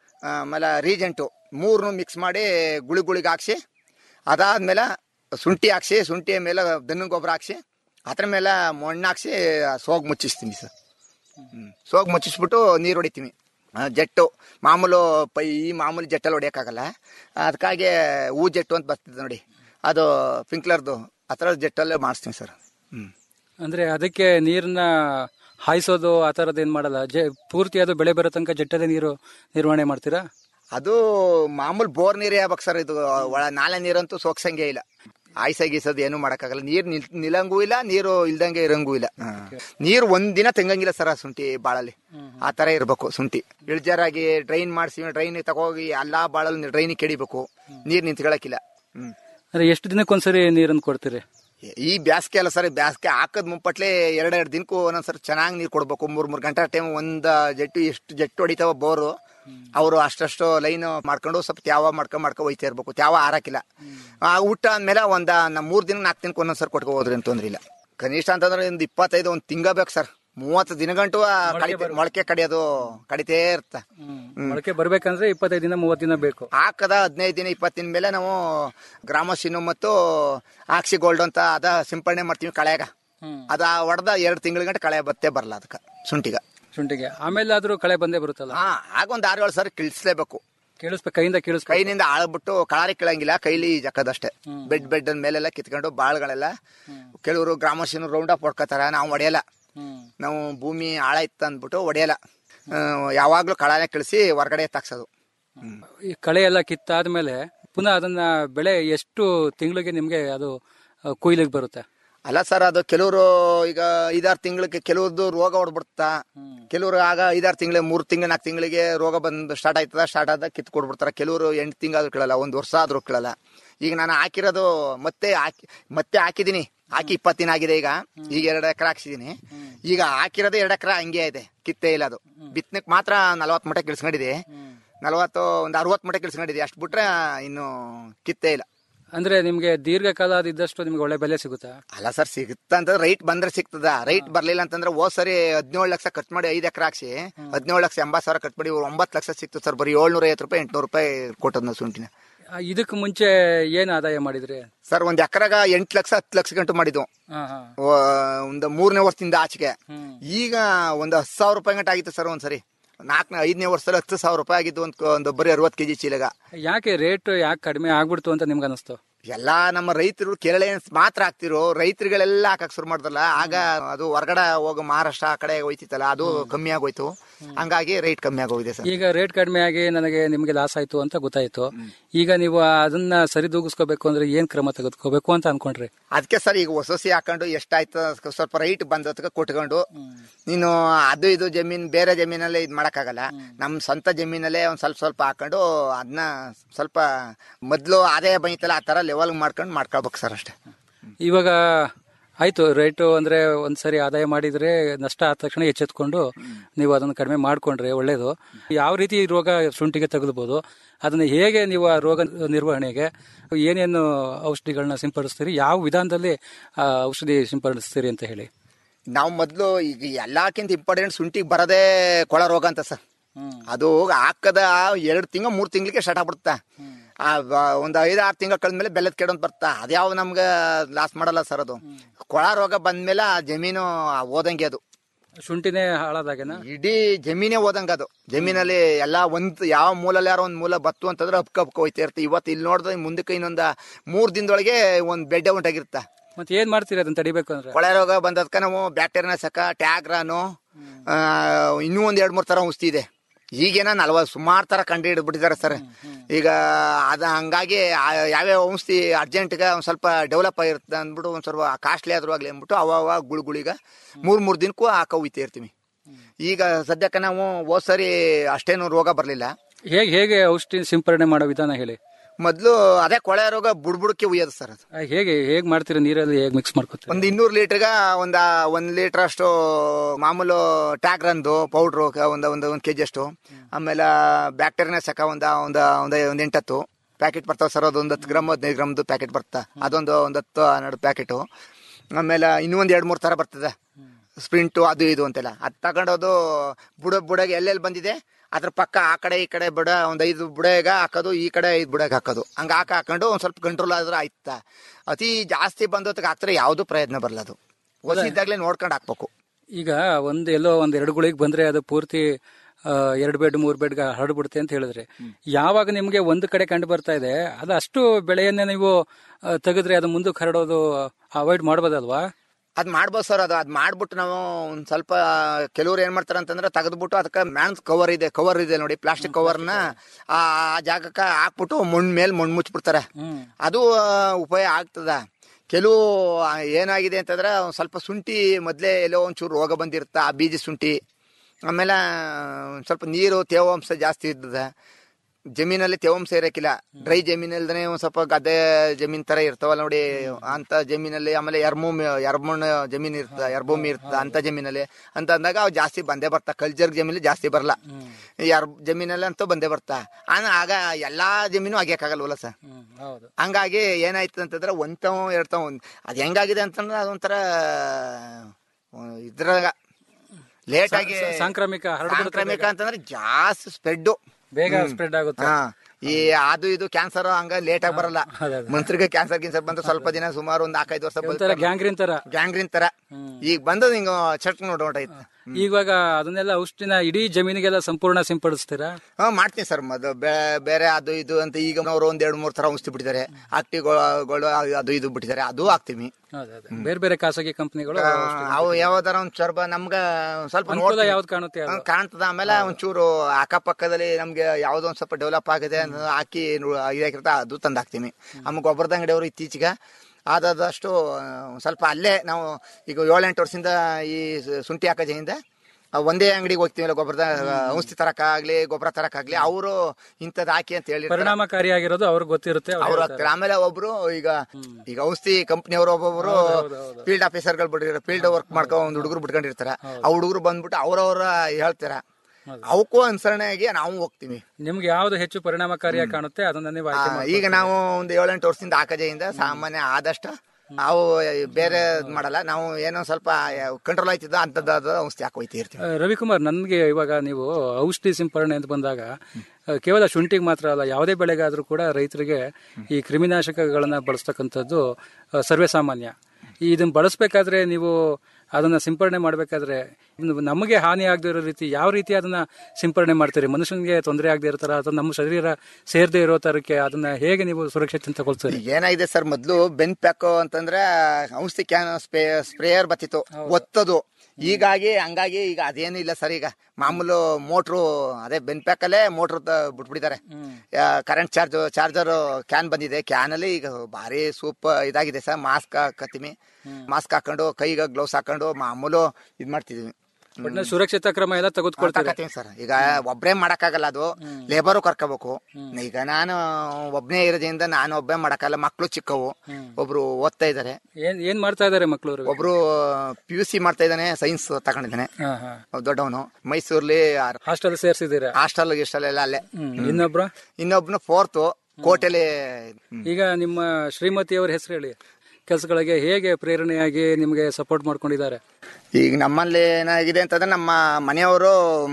ಆಮೇಲೆ ರೀಜೆಂಟು ಮೂರನ್ನು ಮಿಕ್ಸ್ ಮಾಡಿ ಗುಳಿ ಗುಳಿಗೆ ಹಾಕ್ಸಿ ಅದಾದ್ಮೇಲೆ ಶುಂಠಿ ಹಾಕ್ಸಿ ಶುಂಠಿ ಮೇಲೆ ದನ ಗೊಬ್ಬರ ಹಾಕ್ಸಿ ಅದ್ರ ಮೇಲೆ ಮಣ್ಣು ಹಾಕ್ಸಿ ಸೋಗ್ ಮುಚ್ಚಿಸ್ತೀನಿ ಸರ್ ಹ್ಮ್. ಸೋಗ್ ಮುಚ್ಚಿಸ್ಬಿಟ್ಟು ನೀರು ಹೊಡಿತೀವಿ ಆ, ಜೆಟ್ಟು ಮಾಮೂಲು ಪೈ ಈ ಮಾಮೂಲಿ ಜೆಟ್ಟಲ್ಲಿ ಹೊಡಿಯೋಕ್ಕಾಗಲ್ಲ ಅದಕ್ಕಾಗಿ ಹೂ ಜೆಟ್ಟು ಅಂತ ಬರ್ತಿದೆ ನೋಡಿ ಅದು ಸ್ಪ್ರಿಂಕ್ಲರ್ದು ಆ ಥರ ಜೆಟ್ಟಲ್ಲೇ ಮಾಡಿಸ್ತೀನಿ ಸರ್ ಹ್ಞೂ ಅಂದ್ರೆ ಅದಕ್ಕೆ ನೀರನ್ನ ಹಾಯಿಸೋದು ಆ ಥರದ್ದು ಏನ್ ಮಾಡಲ್ಲ ಜೆ ಪೂರ್ತಿ ಅದು ಬೆಳೆ ಬರೋ ತನಕ ಜಟ್ಟದೆ ನೀರು ನಿರ್ವಹಣೆ ಮಾಡ್ತೀರಾ ಅದು ಮಾಮೂಲು ಬೋರ್ ನೀರೇ ಆಗ್ಬೇಕು ಸರ್ ಇದು ಒಳ ನಾಲೆ ನೀರಂತೂ ಸೋಕ್ಸಂಗೆ ಇಲ್ಲ ಆಯ್ಸ ಗೀಸೋದು ಏನು ಮಾಡೋಕ್ಕಾಗಲ್ಲ ನೀರು ನಿಲ್ ನಿಲ್ಲಂಗೂ ಇಲ್ಲ ನೀರು ಇಲ್ದಂಗೆ ಇರಂಗೂ ಇಲ್ಲ ನೀರು ಒಂದಿನ ತೆಂಗಂಗಿಲ್ಲ ಸರ್ ಆ ಶುಂಠಿ ಬಾಳಲ್ಲಿ ಆ ಥರ ಇರಬೇಕು ಶುಂಠಿ ಇಳ್ಜಾರಾಗಿ ಡ್ರೈನ್ ಮಾಡಿಸಿ ಡ್ರೈನ್ ತಗೋಗಿ ಎಲ್ಲಾ ಬಾಳಲ್ಲಿ ಡ್ರೈನ್ ಕೆಡಿಬೇಕು ನೀರು ನಿಂತ್ಕೊಳಕ್ಕಿಲ್ಲ ಹ್ಮ್ ಅಂದ್ರೆ ಎಷ್ಟು ದಿನಕ್ಕೊಂದ್ಸರಿ ನೀರನ್ನು ಕೊಡ್ತೀರಿ ಈ ಬ್ಯಾಸ್ಗೆ ಅಲ್ಲ ಸರ್ ಬ್ಯಾಸ್ಗೆ ಹಾಕದ್ ಮುಂಪಟ್ಲೆ ಎರಡೆರಡು ದಿನಕ್ಕೂ ಒಂದೊಂದ್ಸರಿ ಚೆನ್ನಾಗಿ ನೀರು ಕೊಡ್ಬೇಕು ಮೂರ್ ಮೂರ್ ಗಂಟೆ ಟೈಮ್ ಒಂದ್ ಜೆಟ್ಟು ಎಷ್ಟು ಜೆಟ್ಟು ಹೊಡಿತಾವ ಬೋರು ಅವರು ಅಷ್ಟಷ್ಟು ಲೈನ್ ಮಾಡ್ಕೊಂಡು ಸ್ವಲ್ಪ ತ್ಯಾವ ಮಾಡ್ಕೊಂಡ್ ಮಾಡ್ಕೊಂಡು ಹೋಯ್ತಾ ಇರ್ಬೇಕು ತ್ಯಾವ ಹಾರಕಿಲ್ಲ ಆ ಊಟ ಅಂದ್ಮೇಲೆ ಒಂದ ನ- ಮೂರ್ ದಿನ ನಾಲ್ಕು ದಿನಕ್ಕೆ ಒಂದೊಂದ್ಸರಿ ಕೊಟ್ಕೊ ಹೋದ್ರಿ ಅಂತ ತೊಂದ್ರೆ ಇಲ್ಲ ಕನಿಷ್ಠ ಅಂತಂದ್ರೆ ಒಂದು ಇಪ್ಪತ್ತೈದು ಒಂದು ತಿಂಗ ಬೇಕು ಸರ್ ಮೂವತ್ತು ದಿನಗಂಟು ಆ ಕಡಿತೆ- ಮೊಳಕೆ ಕಡಿಯೋದು ಕಡಿತೇ ಇರ್ತ ಮೊಳಕೆ ಬರ್ಬೇಕಂದ್ರೆ ಇಪ್ಪತ್ತೈದು ದಿನ ಮೂವತ್ತು ದಿನ ಬೇಕು ಹಾಕದ ಹದಿನೈದು ದಿನ ಇಪ್ಪತ್ತು ದಿನ ಮೇಲೆ ನಾವು ಗ್ರಾಮಸಿನು ಮತ್ತು ಆಕ್ಸಿ ಗೋಲ್ಡ್ ಅಂತ ಅದ ಸಿಂಪಡಣೆ ಮಾಡ್ತೀವಿ ಕಳೆಯಾಗ ಅದ ಹೊಡೆದ ಎರಡು ತಿಂಗಳ ಗಂಟೆ ಕಳೆ ಬತ್ತೆ ಬರಲ್ಲ ಅದಕ್ಕೆ ಶುಂಠಿಗ ಶುಂಠಿಗೆ ಆಮೇಲೆ ಆದ್ರೂ ಕಳೆ ಬಂದೇ ಬರುತ್ತಲ್ಲ ಹಾ ಆಗ ಒಂದು ಆರು ಏಳು ಸರಿ ಕಿಳಿಸ್ಲೇಬೇಕು ಕೇಳಿಸ್ಬೇಕು ಕೈಯಿಂದ ಕೇಳಿಸ್ಬೇಕು ಕೈನಿಂದ ಆಳ್ಬಿಟ್ಟು ಕಳಾರಿ ಕೀಳಂಗಿಲ್ಲ ಕೈಲಿ ಜಕ್ಕದಷ್ಟೇ ಬೆಡ್ ಬೆಡ್ ಮೇಲೆಲ್ಲ ಕಿತ್ಕೊಂಡು ಬಾಳ್ಗಳೆಲ್ಲ ಕೆಲವರು ಗ್ರಾಮಸಿನು ರೌಂಡ್ ಅಪ್ ಹೊಡ್ಕೋತಾರ ನಾವು ಹೊಡೆಯಲ್ಲ ನಾವು ಭೂಮಿ ಆಳ ಇತ್ತು ಅಂದ್ಬಿಟ್ಟು ಹೊಡೆಯಲ್ಲ ಆ, ಯಾವಾಗ್ಲೂ ಕಳಾನೆ ಕಳಿಸಿ ಹೊರಗಡೆ ತಾಕ್ಸೋದು ಹ್ಮ್ ಈ ಕಳೆ ಎಲ್ಲ ಕಿತ್ತಾದ್ಮೇಲೆ ಪುನಃ ಅದನ್ನ ಬೆಳೆ ಎಷ್ಟು ತಿಂಗಳಿಗೆ ನಿಮ್ಗೆ ಅದು ಆ, ಕೊಯ್ಲಿಗೆ ಬರುತ್ತೆ ಅಲ್ಲ ಸರ್ ಅದು ಕೆಲವರು ಈಗ ಐದಾರು ತಿಂಗಳಿಗೆ ಕೆಲವ್ರದ್ದು ರೋಗ ಹೊಡ್ಬಿಡ್ತಾ ಕೆಲವರು ಆಗ ಐದಾರು ತಿಂಗಳಿಗೆ ಮೂರು ತಿಂಗಳು ನಾಲ್ಕು ತಿಂಗಳಿಗೆ ರೋಗ ಬಂದು ಸ್ಟಾರ್ಟ್ ಆಯ್ತದ ಸ್ಟಾರ್ಟ್ ಆದಾಗ ಕಿತ್ತು ಕೊಡ್ಬಿಡ್ತಾರೆ ಕೆಲವರು ಎಂಟು ತಿಂಗಾದ್ರೂ ಕೇಳಲ್ಲ ಒಂದು ವರ್ಷ ಆದ್ರೂ ಕೇಳಲ್ಲ ಈಗ ನಾನು ಹಾಕಿರೋದು ಮತ್ತೆ ಹಾಕಿ ಮತ್ತೆ ಹಾಕಿದೀನಿ ಹಾಕಿ ಇಪ್ಪತ್ತು ದಿನ ಆಗಿದೆ ಈಗ ಈಗ ಎರಡು ಎಕರೆ ಹಾಕ್ಸಿದೀನಿ ಈಗ ಹಾಕಿರೋದು ಎರಡು ಎಕರೆ ಹಂಗೆ ಇದೆ ಕಿತ್ತೇ ಇಲ್ಲ ಅದು ಬಿತ್ತನಕ್ಕೆ ಮಾತ್ರ ನಲವತ್ತು ಮಟ್ಟ ಕಿಳ್ಸ್ಕೊಂಡಿದೆ ನಲವತ್ತು ಒಂದು ಅರವತ್ತು ಮಟ್ಟ ಕಿಳ್ಸ್ಕೊಂಡಿದೆ ಅಷ್ಟು ಬಿಟ್ರೆ ಇನ್ನು ಕಿತ್ತೇ ಇಲ್ಲ ಅಂದ್ರೆ ನಿಮ್ಗೆ ದೀರ್ಘಕಾಲ ಅದಿದ್ದಷ್ಟು ನಿಮ್ಗೆ ಒಳ್ಳೆ ಬೆಲೆ ಸಿಗುತ್ತಾ ಅಲ್ಲ ಸರ್ ಸಿಗುತ್ತ ಅಂತ ರೈಟ್ ಬಂದ್ರೆ ಸಿಗ್ತದ ರೈಟ್ ಬರ್ಲಿಲ್ಲ ಅಂತಂದ್ರೆ ಹೋದ್ ಸರಿ ಹದಿನೇಳು ಲಕ್ಷ ಖರ್ಚು ಮಾಡಿ ಐದು ಎಕರೆ ಹಾಕ್ಸಿ ಹದಿನೇಳು ಲಕ್ಷ ಎಂಬತ್ತು ಸಾವಿರ ಖರ್ಚು ಮಾಡಿ ಒಂಬತ್ತು ಲಕ್ಷ ಸಿಕ್ತು ಸರ್ ಬರೀ ಏಳ್ನೂರ ಐವತ್ತು ರೂಪಾಯಿ ಎಂಟ್ನೂರು ರೂಪಾಯಿ ಕೊಟ್ಟದ್ ನಾವು ಶುಂಠಿನ ಆ, ಇದಕ್ಕೆ ಮುಂಚೆ ಏನ್ ಆದಾಯ ಮಾಡಿದ್ರಿ ಸರ್ ಒಂದ್ ಎಕರೆಗ ಎಂಟು ಲಕ್ಷ ಹತ್ತು ಲಕ್ಷ ಗಂಟು ಮಾಡಿದ್ವು ಹಾ ಹಾ ಒಂದು ಮೂರನೇ ವರ್ಷದಿಂದ ಆಚೆಗೆ ಹ್ಮ್. ಈಗ ಒಂದು ಹತ್ತು ಸಾವಿರ ರೂಪಾಯಿ ಗಂಟೆ ಆಗಿತ್ತು ಸರ್ ಒಂದ್ಸರಿ ನಾಲ್ಕನೇ ಐದನೇ ವರ್ಷದಲ್ಲಿ ಹತ್ತು ಸಾವಿರ ರೂಪಾಯಿ ಆಗಿದ್ದು ಒಂದು ಒಂದು ಬರೀ ಅರವತ್ತು ಕೆಜಿ ಚೀಲಗ ಯಾಕೆ ರೇಟ್ ಯಾಕೆ ಕಡಿಮೆ ಆಗ್ಬಿಡ್ತು ಅಂತ ನಿಮ್ಗೆ ಅನಿಸ್ತು ಎಲ್ಲಾ ನಮ್ಮ ರೈತರು ಕೇರಳ ಮಾತ್ರ ಹಾಕ್ತಿರೋ ರೈತರುಗಳೆಲ್ಲ ಹಾಕಕ್ ಶುರು ಮಾಡ್ದಲ್ಲ ಆಗ ಅದು ಹೊರಗಡೆ ಹೋಗೋ ಮಹಾರಾಷ್ಟ್ರ ಆ ಕಡೆ ಹೋಯ್ತಿತ್ತಲ್ಲ ಅದು ಕಮ್ಮಿ ಆಗೋಯ್ತು ಹಂಗಾಗಿ ರೇಟ್ ಕಮ್ಮಿ ಆಗೋಗಿದೆ ಸರ್ ಈಗ ರೇಟ್ ಕಡಿಮೆ ಆಗಿ ನನಗೆ ನಿಮಗೆ ಲಾಸ್ ಆಯ್ತು ಅಂತ ಗೊತ್ತಾಯ್ತು ಈಗ ನೀವು ಅದನ್ನ ಸರಿದೂಗಿಸ್ಕೋಬೇಕು ಅಂದ್ರೆ ಏನ್ ಕ್ರಮ ತೆಗೆದುಕೋಬೇಕು ಅಂತ ಅನ್ಕೊಂಡ್ರಿ ಅದಕ್ಕೆ ಸರ್ ಈಗ ಹೊಸಸಿ ಹಾಕೊಂಡು ಎಷ್ಟಾಯ್ತು ಅದ್ಕೆ ಸ್ವಲ್ಪ ರೈಟ್ ಬಂದದಕ್ಕೆ ಕೊಟ್ಕೊಂಡು ನೀನು ಅದು ಇದು ಜಮೀನ್ ಬೇರೆ ಜಮೀನಲ್ಲಿ ಇದು ಮಾಡಕ್ಕಾಗಲ್ಲ ನಮ್ ಸ್ವಂತ ಜಮೀನಲ್ಲೇ ಒಂದ್ ಸ್ವಲ್ಪ ಸ್ವಲ್ಪ ಹಾಕೊಂಡು ಅದನ್ನ ಸ್ವಲ್ಪ ಮೊದ್ಲು ಆದಾಯ ಬಂತಲ್ಲ ಆ ತರ ಲೆವೆಲ್ ಮಾಡ್ಕೊಂಡು ಮಾಡ್ಕೊಳ್ಬೇಕು ಸರ್ ಅಷ್ಟೇ ಇವಾಗ ಆಯ್ತು ರೇಟು ಅಂದ್ರೆ ಒಂದ್ಸರಿ ಆದಾಯ ಮಾಡಿದ್ರೆ ನಷ್ಟ ಆದ ತಕ್ಷಣ ಎಚ್ಚೆತ್ಕೊಂಡು ನೀವು ಅದನ್ನು ಕಡಿಮೆ ಮಾಡ್ಕೊಂಡ್ರೆ ಒಳ್ಳೇದು ಯಾವ ರೀತಿ ಈ ರೋಗ ಶುಂಠಿಗೆ ತಗಲ್ಬೋದು ಅದನ್ನ ಹೇಗೆ ನೀವು ಆ ರೋಗ ನಿರ್ವಹಣೆಗೆ ಏನೇನು ಔಷಧಿಗಳನ್ನ ಸಿಂಪಡಿಸ್ತೀರಿ ಯಾವ ವಿಧಾನದಲ್ಲಿ ಆ ಔಷಧಿ ಸಿಂಪಡಿಸ್ತೀರಿ ಅಂತ ಹೇಳಿ ನಾವು ಮೊದ್ಲು ಈಗ ಎಲ್ಲಕ್ಕಿಂತ ಇಂಪಾರ್ಟೆಂಟ್ ಶುಂಠಿಗೆ ಬರೋದೇ ಕೊಳ ರೋಗ ಅಂತ ಸರ್ ಅದು ಹಾಕದ ಎರಡು ತಿಂಗಳು ಮೂರು ತಿಂಗಳಿಗೆ ಸ್ಟಾರ್ಟ್ ಆಗ್ಬಿಡುತ್ತೆ ಆ ಬ- ಒಂದು ಐದು ಆರು ತಿಂಗಳು ಕಳೆದ್ಮೇಲೆ ಬೆಲ್ಲದ ಕೆಡೋದು ಬರ್ತಾ ಅದ್ಯಾವ ನಮ್ಗೆ ಲಾಸ್ ಮಾಡಲ್ಲ ಸರ್ ಅದು ಕೊಳ ರೋಗ ಬಂದ್ಮೇಲೆ ಆ ಜಮೀನು ಆ ಓದಂಗೆ ಅದು ಶುಂಠಿನೇ ಹಾಳಾದಾಗೆನಾ ಇಡೀ ಜಮೀನೇ ಓದಂಗ ಅದು ಜಮೀನಲ್ಲಿ ಎಲ್ಲ ಒಂದ್ ಯಾವ ಮೂಲಲ್ಲಿ ಯಾರೋ ಒಂದ್ ಮೂಲ ಬತ್ತು ಅಂತಂದ್ರೆ ಅಪ್ಕ ಅಪ್ಕ ಹೋಯ್ತಾ ಇರುತ್ತೆ ಇವತ್ತು ಇಲ್ಲಿ ನೋಡಿದ್ರೆ ಮುಂದಕ್ಕೆ ಇನ್ನೊಂದ ಮೂರ್ ದಿನದೊಳಗೆ ಒಂದ್ ಬೆಡ್ಡೆ ಉಂಟಾಗಿರುತ್ತ ಮತ್ತೆ ಏನ್ ಮಾಡ್ತೀರಿ ಅದನ್ನ ತಡಿಬೇಕು ಅಂದ್ರೆ ಕೊಳೆ ರೋಗ ಬಂದದ್ಕ ನಾವು ಬ್ಯಾಕ್ಟೀರಿಯಾನಾಶಕ ಟ್ಯಾಗ್ರಾನು ಆ, ಇನ್ನೂ ಒಂದ್ ಎರಡ್ ಮೂರ್ ತರ ಔಷಧಿ ಇದೆ ಈಗೇನ ನಲ್ವತ್ತು ಸುಮಾರು ತರ ಕಂಡು ಹಿಡಿದ್ಬಿಟ್ಟಿದ್ದಾರೆ ಸರ್ ಈಗ ಅದ ಹಂಗಾಗಿ ಆ ಯಾವ್ಯಾವ ಔಷಧಿ ಅರ್ಜೆಂಟ್ಗೆ ಒಂದ್ ಸ್ವಲ್ಪ ಡೆವಲಪ್ ಆಗಿರುತ್ತೆ ಅಂದ್ಬಿಟ್ಟು ಒಂದ್ ಸ್ವಲ್ಪ ಕಾಸ್ಟ್ಲಿ ಆದ್ರೂ ಆಗ್ಲಿ ಅಂದ್ಬಿಟ್ಟು ಅವ ಅವ ಗುಳುಗುಳಿಗ ಮೂರ್ ಮೂರ್ ದಿನಕ್ಕೂ ಹಾಕ ಹೋಯ್ತಾ ಇರ್ತೀವಿ ಈಗ ಸದ್ಯಕ್ಕೆ ನಾವು ಹೋದ್ ಸರಿ ಅಷ್ಟೇನು ರೋಗ ಬರಲಿಲ್ಲ ಹೇಗೆ ಹೇಗೆ ಔಷಧಿ ಸಿಂಪರಣೆ ಮಾಡೋ ವಿಧಾನ ಹೇಳಿ ಮೊದಲು ಅದೇ ಕೊಳೆ ರೋಗ ಬುಡ್ಬುಡಕ್ಕೆ ಉಯ್ಯೋದು ಸರ್ ಅದು ಆ, ಹೇಗೆ ಹೇಗ್ ಮಾಡ್ತೀರಿ ನೀರಲ್ಲಿ ಹೇಗೆ ಮಿಕ್ಸ್ ಮಾಡ್ಕೊತೀರಿ ಒಂದು ಇನ್ನೂರು ಲೀಟರ್ಗ ಒಂದ ಒಂದ್ ಲೀಟರ್ ಅಷ್ಟು ಮಾಮೂಲು ಟ್ಯಾಗ್ರಂದು ಪೌಡ್ರು ಒಂದು ಒಂದು ಒಂದು ಕೆ ಜಿ ಅಷ್ಟು ಆಮೇಲೆ ಬ್ಯಾಕ್ಟೀರಿಯಾ ಸಕ ಒಂದ ಒಂದ ಒಂದ ಒಂದ್ ಎಂಟತ್ತು ಪ್ಯಾಕೆಟ್ ಬರ್ತಾವ ಸರ್ ಅದೊಂದು ಹತ್ತು ಗ್ರಾಮ್ ಹದಿನೈದು ಗ್ರಾಮ್ದು ಪ್ಯಾಕೆಟ್ ಬರ್ತಾ ಅದೊಂದು ಒಂದು ಹತ್ತು ಹನ್ನೆರಡು ಪ್ಯಾಕೆಟು ಆಮೇಲೆ ಇನ್ನೂ ಒಂದು ಎರಡು ಮೂರು ಥರ ಬರ್ತದೆ ಸ್ಪ್ರಿಂಟು ಅದು ಇದು ಅಂತೆಲ್ಲ ಅದು ತಗೊಂಡೋದು ಬುಡ ಬುಡಗೆ ಎಲ್ಲೆಲ್ಲಿ ಬಂದಿದೆ ಅದ್ರ ಪಕ್ಕ ಆ ಕಡೆ ಈ ಕಡೆ ಬುಡ ಒಂದು ಐದು ಬುಡಗ ಹಾಕೋದು ಈ ಕಡೆ ಐದು ಬುಡಗೆ ಹಾಕೋದು ಹಂಗೆ ಹಾಕ ಹಾಕೊಂಡು ಒಂದು ಸ್ವಲ್ಪ ಕಂಟ್ರೋಲ್ ಆದ್ರೆ ಆಯ್ತಾ ಅತಿ ಜಾಸ್ತಿ ಬಂದೋತಕ್ಕೆ ಹತ್ರ ಯಾವುದು ಪ್ರಯತ್ನ ಬರಲ್ಲ ಅದು ಹೊಸಿದ್ದಾಗಲೇ ನೋಡ್ಕೊಂಡು ಹಾಕ್ಬೇಕು ಈಗ ಒಂದ್ ಎಲ್ಲೋ ಒಂದ್ ಎರಡು ಗುಳಿಗೆ ಬಂದ್ರೆ ಅದು ಪೂರ್ತಿ ಆ, ಎರಡು ಬೆಡ್ ಮೂರ್ ಬೆಡ್ ಹರಡ್ಬಿಡುತ್ತೆ ಅಂತ ಹೇಳಿದ್ರೆ ಯಾವಾಗ ನಿಮ್ಗೆ ಒಂದು ಕಡೆ ಕಂಡು ಬರ್ತಾ ಇದೆ ಅದು ಅಷ್ಟು ಬೆಳೆಯನ್ನೇ ನೀವು ಆ, ತೆಗೆದ್ರೆ ಅದು ಮುಂದಕ್ಕೆ ಹರಡೋದು ಅವಾಯ್ಡ್ ಮಾಡ್ಬೋದಲ್ವಾ ಅದ್ ಮಾಡ್ಬೋದು ಸರ್ ಅದು ಅದ್ ಮಾಡ್ಬಿಟ್ಟು ನಾವು ಒಂದ್ ಸ್ವಲ್ಪ ಕೆಲವ್ರು ಏನ್ ಮಾಡ್ತಾರೆ ಅಂತಂದ್ರೆ ತೆಗೆದ್ಬಿಟ್ಟು ಅದಕ್ಕೆ ಮ್ಯಾನ್ ಕವರ್ ಇದೆ ಕವರ್ ಇದೆ ನೋಡಿ ಪ್ಲಾಸ್ಟಿಕ್ ಕವರ್ನ ಆ ಜಾಗಕ್ಕೆ ಹಾಕ್ಬಿಟ್ಟು ಮಣ್ಣು ಮೇಲೆ ಮಣ್ಣು ಮುಚ್ಚಿಬಿಡ್ತಾರೆ ಅದು ಆ, ಉಪಯೋಗ ಆಗ್ತದ ಕೆಲವು ಆ, ಏನಾಗಿದೆ ಅಂತಂದ್ರೆ ಒಂದ್ ಸ್ವಲ್ಪ ಶುಂಠಿ ಮೊದಲೇ ಎಲ್ಲೋ ಒಂಚೂರು ರೋಗ ಬಂದಿರುತ್ತೆ ಆ ಬೀಜ ಶುಂಠಿ ಆಮೇಲೆ ಒಂದ್ ಸ್ವಲ್ಪ ನೀರು ತೇವಾಂಶ ಜಾಸ್ತಿ ಇರ್ತದೆ ಜಮೀನಲ್ಲಿ ತೇವಾಂಶ ಇರಕ್ಕಿಲ್ಲ ಡ್ರೈ ಜಮೀನಲ್ದೇ ಒಂದ್ ಸ್ವಲ್ಪ ಗದ್ದೆ ಜಮೀನ್ ತರ ಇರ್ತಾವಲ್ಲ ನೋಡಿ ಅಂತ ಜಮೀನಲ್ಲಿ ಆಮೇಲೆ ಎರ್ಮೂಮಿ ಎರ್ಮಣ್ಣು ಜಮೀನ್ ಇರ್ತದ ಎರ್ಭೂಮಿ ಇರ್ತದ ಅಂತ ಜಮೀನಲ್ಲಿ ಅಂತ ಅಂದಾಗ ಅವು ಜಾಸ್ತಿ ಬಂದೇ ಬರ್ತಾ ಕಲ್ಚರ್ ಜಮೀನಲ್ಲಿ ಜಾಸ್ತಿ ಬರಲ್ಲ ಎರ್ ಜಮೀನಲ್ಲಿ ಅಂತೂ ಬಂದೇ ಬರ್ತಾ ಆನ ಆಗ ಎಲ್ಲಾ ಜಮೀನು ಆಗ್ಯಕ್ಕಾಗಲ್ವಲ್ಲ ಸರ್ ಹೌದು ಹಂಗಾಗಿ ಏನಾಯ್ತು ಅಂತಂದ್ರೆ ಒಂದ್ತಾವ್ ಎರಡ್ತಾವ್ ಒಂದ್ ಅದ್ ಹೆಂಗಾಗಿದೆ ಅಂತಂದ್ರೆ ಅದೊಂಥರ ಇದ್ರಾಗ ಲೇಟ್ ಆಗಿ ಸ- ಸಾಂಕ್ರಾಮಿಕ ಹರಡ್ಬಿಡುತ್ತೆ ಸಾಂಕ್ರಾಮಿಕ ಅಂತಂದ್ರೆ ಜಾಸ್ತಿ ಸ್ಪ್ರೆಡ್ ಬೇಗ ಸ್ಪ್ರೆಡ್ ಆಗುತ್ತೆ ಹಾ ಈ ಅದು ಇದು ಕ್ಯಾನ್ಸರ್ ಹಂಗ ಲೇಟ್ ಆಗಿ ಬರಲ್ಲ ಮನ್ಸರಿಗೆ ಕ್ಯಾನ್ಸರ್ ಗಿನ್ಸರ್ ಬಂದು ಸ್ವಲ್ಪ ದಿನ ಸುಮಾರು ಒಂದ್ ನಾಲ್ಕೈದು ವರ್ಷ ಒಂಥರ ಗ್ಯಾಂಗ್ರೀನ್ ತರ ಗ್ಯಾಂಗ್ರೀನ್ ತರ ಈಗ ಬಂದದ ಹಿಂಗ ಚಟ್ ನೋಡಿ ಹೊಂಟೈತೆ ಇವಾಗ ಅದನ್ನೆಲ್ಲ ಔಷಧಿನ ಇಡೀ ಜಮೀನಿಗೆಲ್ಲ ಸಂಪೂರ್ಣ ಸಿಂಪಡಿಸ್ತೀರಾ ಹಾ ಮಾಡ್ತೀನಿ ಸರ್ ಮದು ಬೇ- ಬೇರೆ ಅದು ಇದು ಅಂತ ಈಗ ಅವ್ರು ಒಂದ್ ಎರಡ್ ಮೂರ್ ತರ ಔಷಧಿ ಬಿಟ್ಟಿದ್ದಾರೆ ಆಕ್ಟಿವ್ಗಳು ಅದು ಇದು ಬಿಟ್ಟಿದ್ದಾರೆ ಅದು ಹಾಕ್ತೀವಿ ಬೇರೆ ಬೇರೆ ಖಾಸಗಿ ಕಂಪನಿಗಳು ಆ, ಅವು ಯಾವ್ದಾರ ಒಂದ್ ಚರ್ಬ ನಮ್ಗ ಒಂದ್ ಸ್ವಲ್ಪ ಅನುಕೂಲ ನೋಡ್ತೀವಿ. ಯಾವ್ದು ಕಾಣುತ್ತೆ ಅದು. ಹಾ, ಕಾಣ್ತದ ಆಮೇಲೆ ಒಂಚೂರು ಅಕ್ಕಪಕ್ಕದಲ್ಲಿ ನಮ್ಗೆ ಯಾವ್ದೋ ಒಂದ್ ಸ್ವಲ್ಪ ಡೆವಲಪ್ ಆಗಿದೆ ಅಂತ ಹಾಕಿ ನೋ- ಇದಾಗಿರುತ್ತೆ ಅದು ತಂದು ಹಾಕ್ತೀನಿ ಆಮೇಲೆ ಗೊಬ್ಬರದ ಅಂಗಡಿಯವರು ಇತ್ತೀಚೆಗೆ ಆದಷ್ಟು ಆ, ಒಂದ್ ಸ್ವಲ್ಪ ಅಲ್ಲೇ ನಾವು ಈಗ ಏಳೆಂಟು ವರ್ಷದಿಂದ ಈ ಸು- ಶುಂಠಿ ಹಾಕೋದ್ರಿಂದ ಆ ಒಂದೇ ಅಂಗಡಿಗೆ ಹೋಗ್ತೀವಲ್ಲ ಗೊಬ್ಬರದ ಔಷಧಿ ತರಕ್ಕಾಗ್ಲಿ ಗೊಬ್ಬರ ತರಕ್ಕಾಗ್ಲಿ ಅವರು ಇಂಥದ್ದು ಹಾಕಿ ಅಂತ ಹೇಳಿ ಪರಿಣಾಮಕಾರಿಯಾಗಿರೋದು ಅವ್ರಿಗೆ ಗೊತ್ತಿರುತ್ತೆ ಅವ್ರು ಅವ್ರು ಹೇಳ್ತಾರೆ. ಹಾಕ್ತಾರೆ ಆಮೇಲೆ ಒಬ್ರು ಈಗ ಈಗ ಔಷಧಿ ಕಂಪ್ನಿಯವರು ಒಬ್ಬೊಬ್ರು ಫೀಲ್ಡ್ ಆಫೀಸರ್ಗಳು ಬಿಟ್ಟಿರ್ತಾರೆ ಫೀಲ್ಡ್ ವರ್ಕ್ ಮಾಡ್ಕೊ ಒಂದ್ ಹುಡುಗರು ಬಿಟ್ಕೊಂಡಿರ್ತಾರ ಆ ಹುಡುಗರು ಬಂದ್ಬಿಟ್ಟು ಅವ್ರವ್ರ ಹೇಳ್ತಾರ ಅವಕ್ಕೂ ಅನುಸರಣೆಯಾಗಿ ನಾವು ಹೋಗ್ತೀವಿ ನಿಮ್ಗೆ ಯಾವ್ದು ಹೆಚ್ಚು ಪರಿಣಾಮಕಾರಿಯಾಗಿ ಕಾಣುತ್ತೆ ಅದನ್ನ ನೀವು ಆಯ್ಕೆ ಆ, ಮಾಡಿ ಈಗ ನಾವು ಒಂದು ಏಳೆಂಟು ವರ್ಷದಿಂದ ಹಾಕಜೆಯಿಂದ ಸಾಮಾನ್ಯ ಆದಷ್ಟು ನಾವು ಬೇರೆ ಇದ್ ಮಾಡಲ್ಲ ನಾವು ಏನೋ ಸ್ವಲ್ಪ ಕಂಟ್ರೋಲ್ ಆಯ್ತಿದ್ದ ಅಂತದ್ದು ಔಷಧಿ ಹಾಕೋಯ್ತಿ ಇರ್ತೀವಿ ಆ, ರವಿಕುಮಾರ್ ನನ್ಗೆ ಇವಾಗ ನೀವು ಔಷಧಿ ಸಿಂಪರಣೆ ಅಂತ ಬಂದಾಗ ಆ, ಕೇವಲ ಶುಂಠಿಗೆ ಮಾತ್ರ ಅಲ್ಲ ಯಾವುದೇ ಬೆಳೆಗಾದ್ರೂ ಕೂಡ ರೈತರಿಗೆ ಈ ಕ್ರಿಮಿನಾಶಕಗಳನ್ನ ಬಳಸ್ತಕ್ಕಂಥದ್ದು ಆ, ಸರ್ವೇ ಸಾಮಾನ್ಯ ಈ ಇದನ್ನ ಬಳಸಬೇಕಾದ್ರೆ ನೀವು ಅದನ್ನ ಸಿಂಪರಣೆ ಮಾಡಬೇಕಾದ್ರೆ ನಮಗೆ ಹಾನಿ ಆಗದೆ ಇರೋ ರೀತಿ ಯಾವ ರೀತಿ ಅದನ್ನ ಸಿಂಪರಣೆ ಮಾಡ್ತೀರಿ ಮನುಷ್ಯನಿಗೆ ತೊಂದರೆ ಆಗದೆ ಇರೋ ತರ ಅಥವಾ ನಮ್ಮ ಶರೀರ ಸೇರದೆ ಇರೋ ತರಕ್ಕೆ ಅದನ್ನ ಹೇಗೆ ನೀವು ಸುರಕ್ಷತೆ ತಗೊಳ್ತೀರಿ ಈಗ ಏನಾಗಿದೆ ಸರ್ ಮೊದ್ಲು ಬೆನ್ ಪ್ಯಾಕ್ ಅಂತಂದ್ರೆ ಔಷಧಿ ಕ್ಯಾನ್ ಸ್ಪ್ರೇ ಸ್ಪ್ರೇಯರ್ ಬತ್ತಿತ್ತು ಒತ್ತದು ಹೀಗಾಗಿ ಹಂಗಾಗಿ ಈಗ ಅದೇನು ಇಲ್ಲ ಸರ್ ಈಗ ಮಾಮೂಲು ಮೋಟ್ರು ಅದೇ ಬೆನ್ಪ್ಯಾಕಲ್ಲೇ ಮೋಟ್ರ್ ಬಿಟ್ಬಿಟ್ಟಿದ್ದಾರೆ ಕರೆಂಟ್ ಚಾರ್ಜ್ ಚಾರ್ಜರ್ ಕ್ಯಾನ್ ಬಂದಿದೆ ಕ್ಯಾನ್ ಅಲ್ಲಿ ಈಗ ಭಾರಿ ಸೂಪ್ ಇದಾಗಿದೆ ಸರ್ ಮಾಸ್ಕ್ ಹಾಕತ್ತೀವಿ ಮಾಸ್ಕ್ ಹಾಕೊಂಡು ಕೈಗೆ ಗ್ಲೌಸ್ ಹಾಕೊಂಡು ಮಾಮೂಲು ಇದ್ ಮಾಡ್ತಿದೀವಿ ಒಟ್ನಲ್ಲಿ ಸುರಕ್ಷಿತ ಕ್ರಮ ಎಲ್ಲ ತೆಗೆದುಕೊಳ್ತಾರೆ ತಗೋತೀವಿ ಸರ್ ಈಗ ಒಬ್ರೇ ಮಾಡಕ್ಕಾಗಲ್ಲ ಅದು ಲೇಬರು ಕರ್ಕೋಬೇಕು ಈಗ ನಾನು ಒಬ್ನೇ ಇರೋದ್ರಿಂದ ನಾನು ಒಬ್ಬೇ ಮಾಡಕ್ಕಾಗಲ್ಲ ಮಕ್ಳು ಚಿಕ್ಕವು ಒಬ್ರು ಓದ್ತಾ ಇದಾರೆ ಏನ್ ಏನ್ ಮಾಡ್ತಾ ಇದಾರೆ ಮಕ್ಕಳು ಒಬ್ರು ಪಿ ಯು ಸಿ ಮಾಡ್ತಾ ಇದ್ದಾನೆ ಸೈನ್ಸ್ ತಗೊಂಡಿದ್ದಾನೆ ದೊಡ್ಡವನು ಮೈಸೂರ್ಲಿ ಹಾಸ್ಟೆಲ್ ಸೇರ್ಸಿದ್ದೀರಾ ಹಾಸ್ಟೆಲ್ ಗಿಸ್ಟೆಲ್ ಎಲ್ಲ ಅಲ್ಲೇ ಇನ್ನೊಬ್ರು ಇನ್ನೊಬ್ನು ಫೋರ್ತ್ ಕೋಟೆಲಿ ಈಗ ನಿಮ್ಮ ಶ್ರೀಮತಿಯವರ ಹೆಸರು ಹೇಳಿ ಕೆಲಸಗಳಿಗೆ ಹೇಗೆ ಪ್ರೇರಣೆಯಾಗಿ ನಿಮಗೆ ಸಪೋರ್ಟ್ ಮಾಡ್ಕೊಂಡಿದ್ದಾರೆ ಈಗ ನಮ್ಮಲ್ಲಿ ಏನಾಗಿದೆ ಅಂತಂದ್ರೆ ನಮ್ಮ ಮನೆಯವರು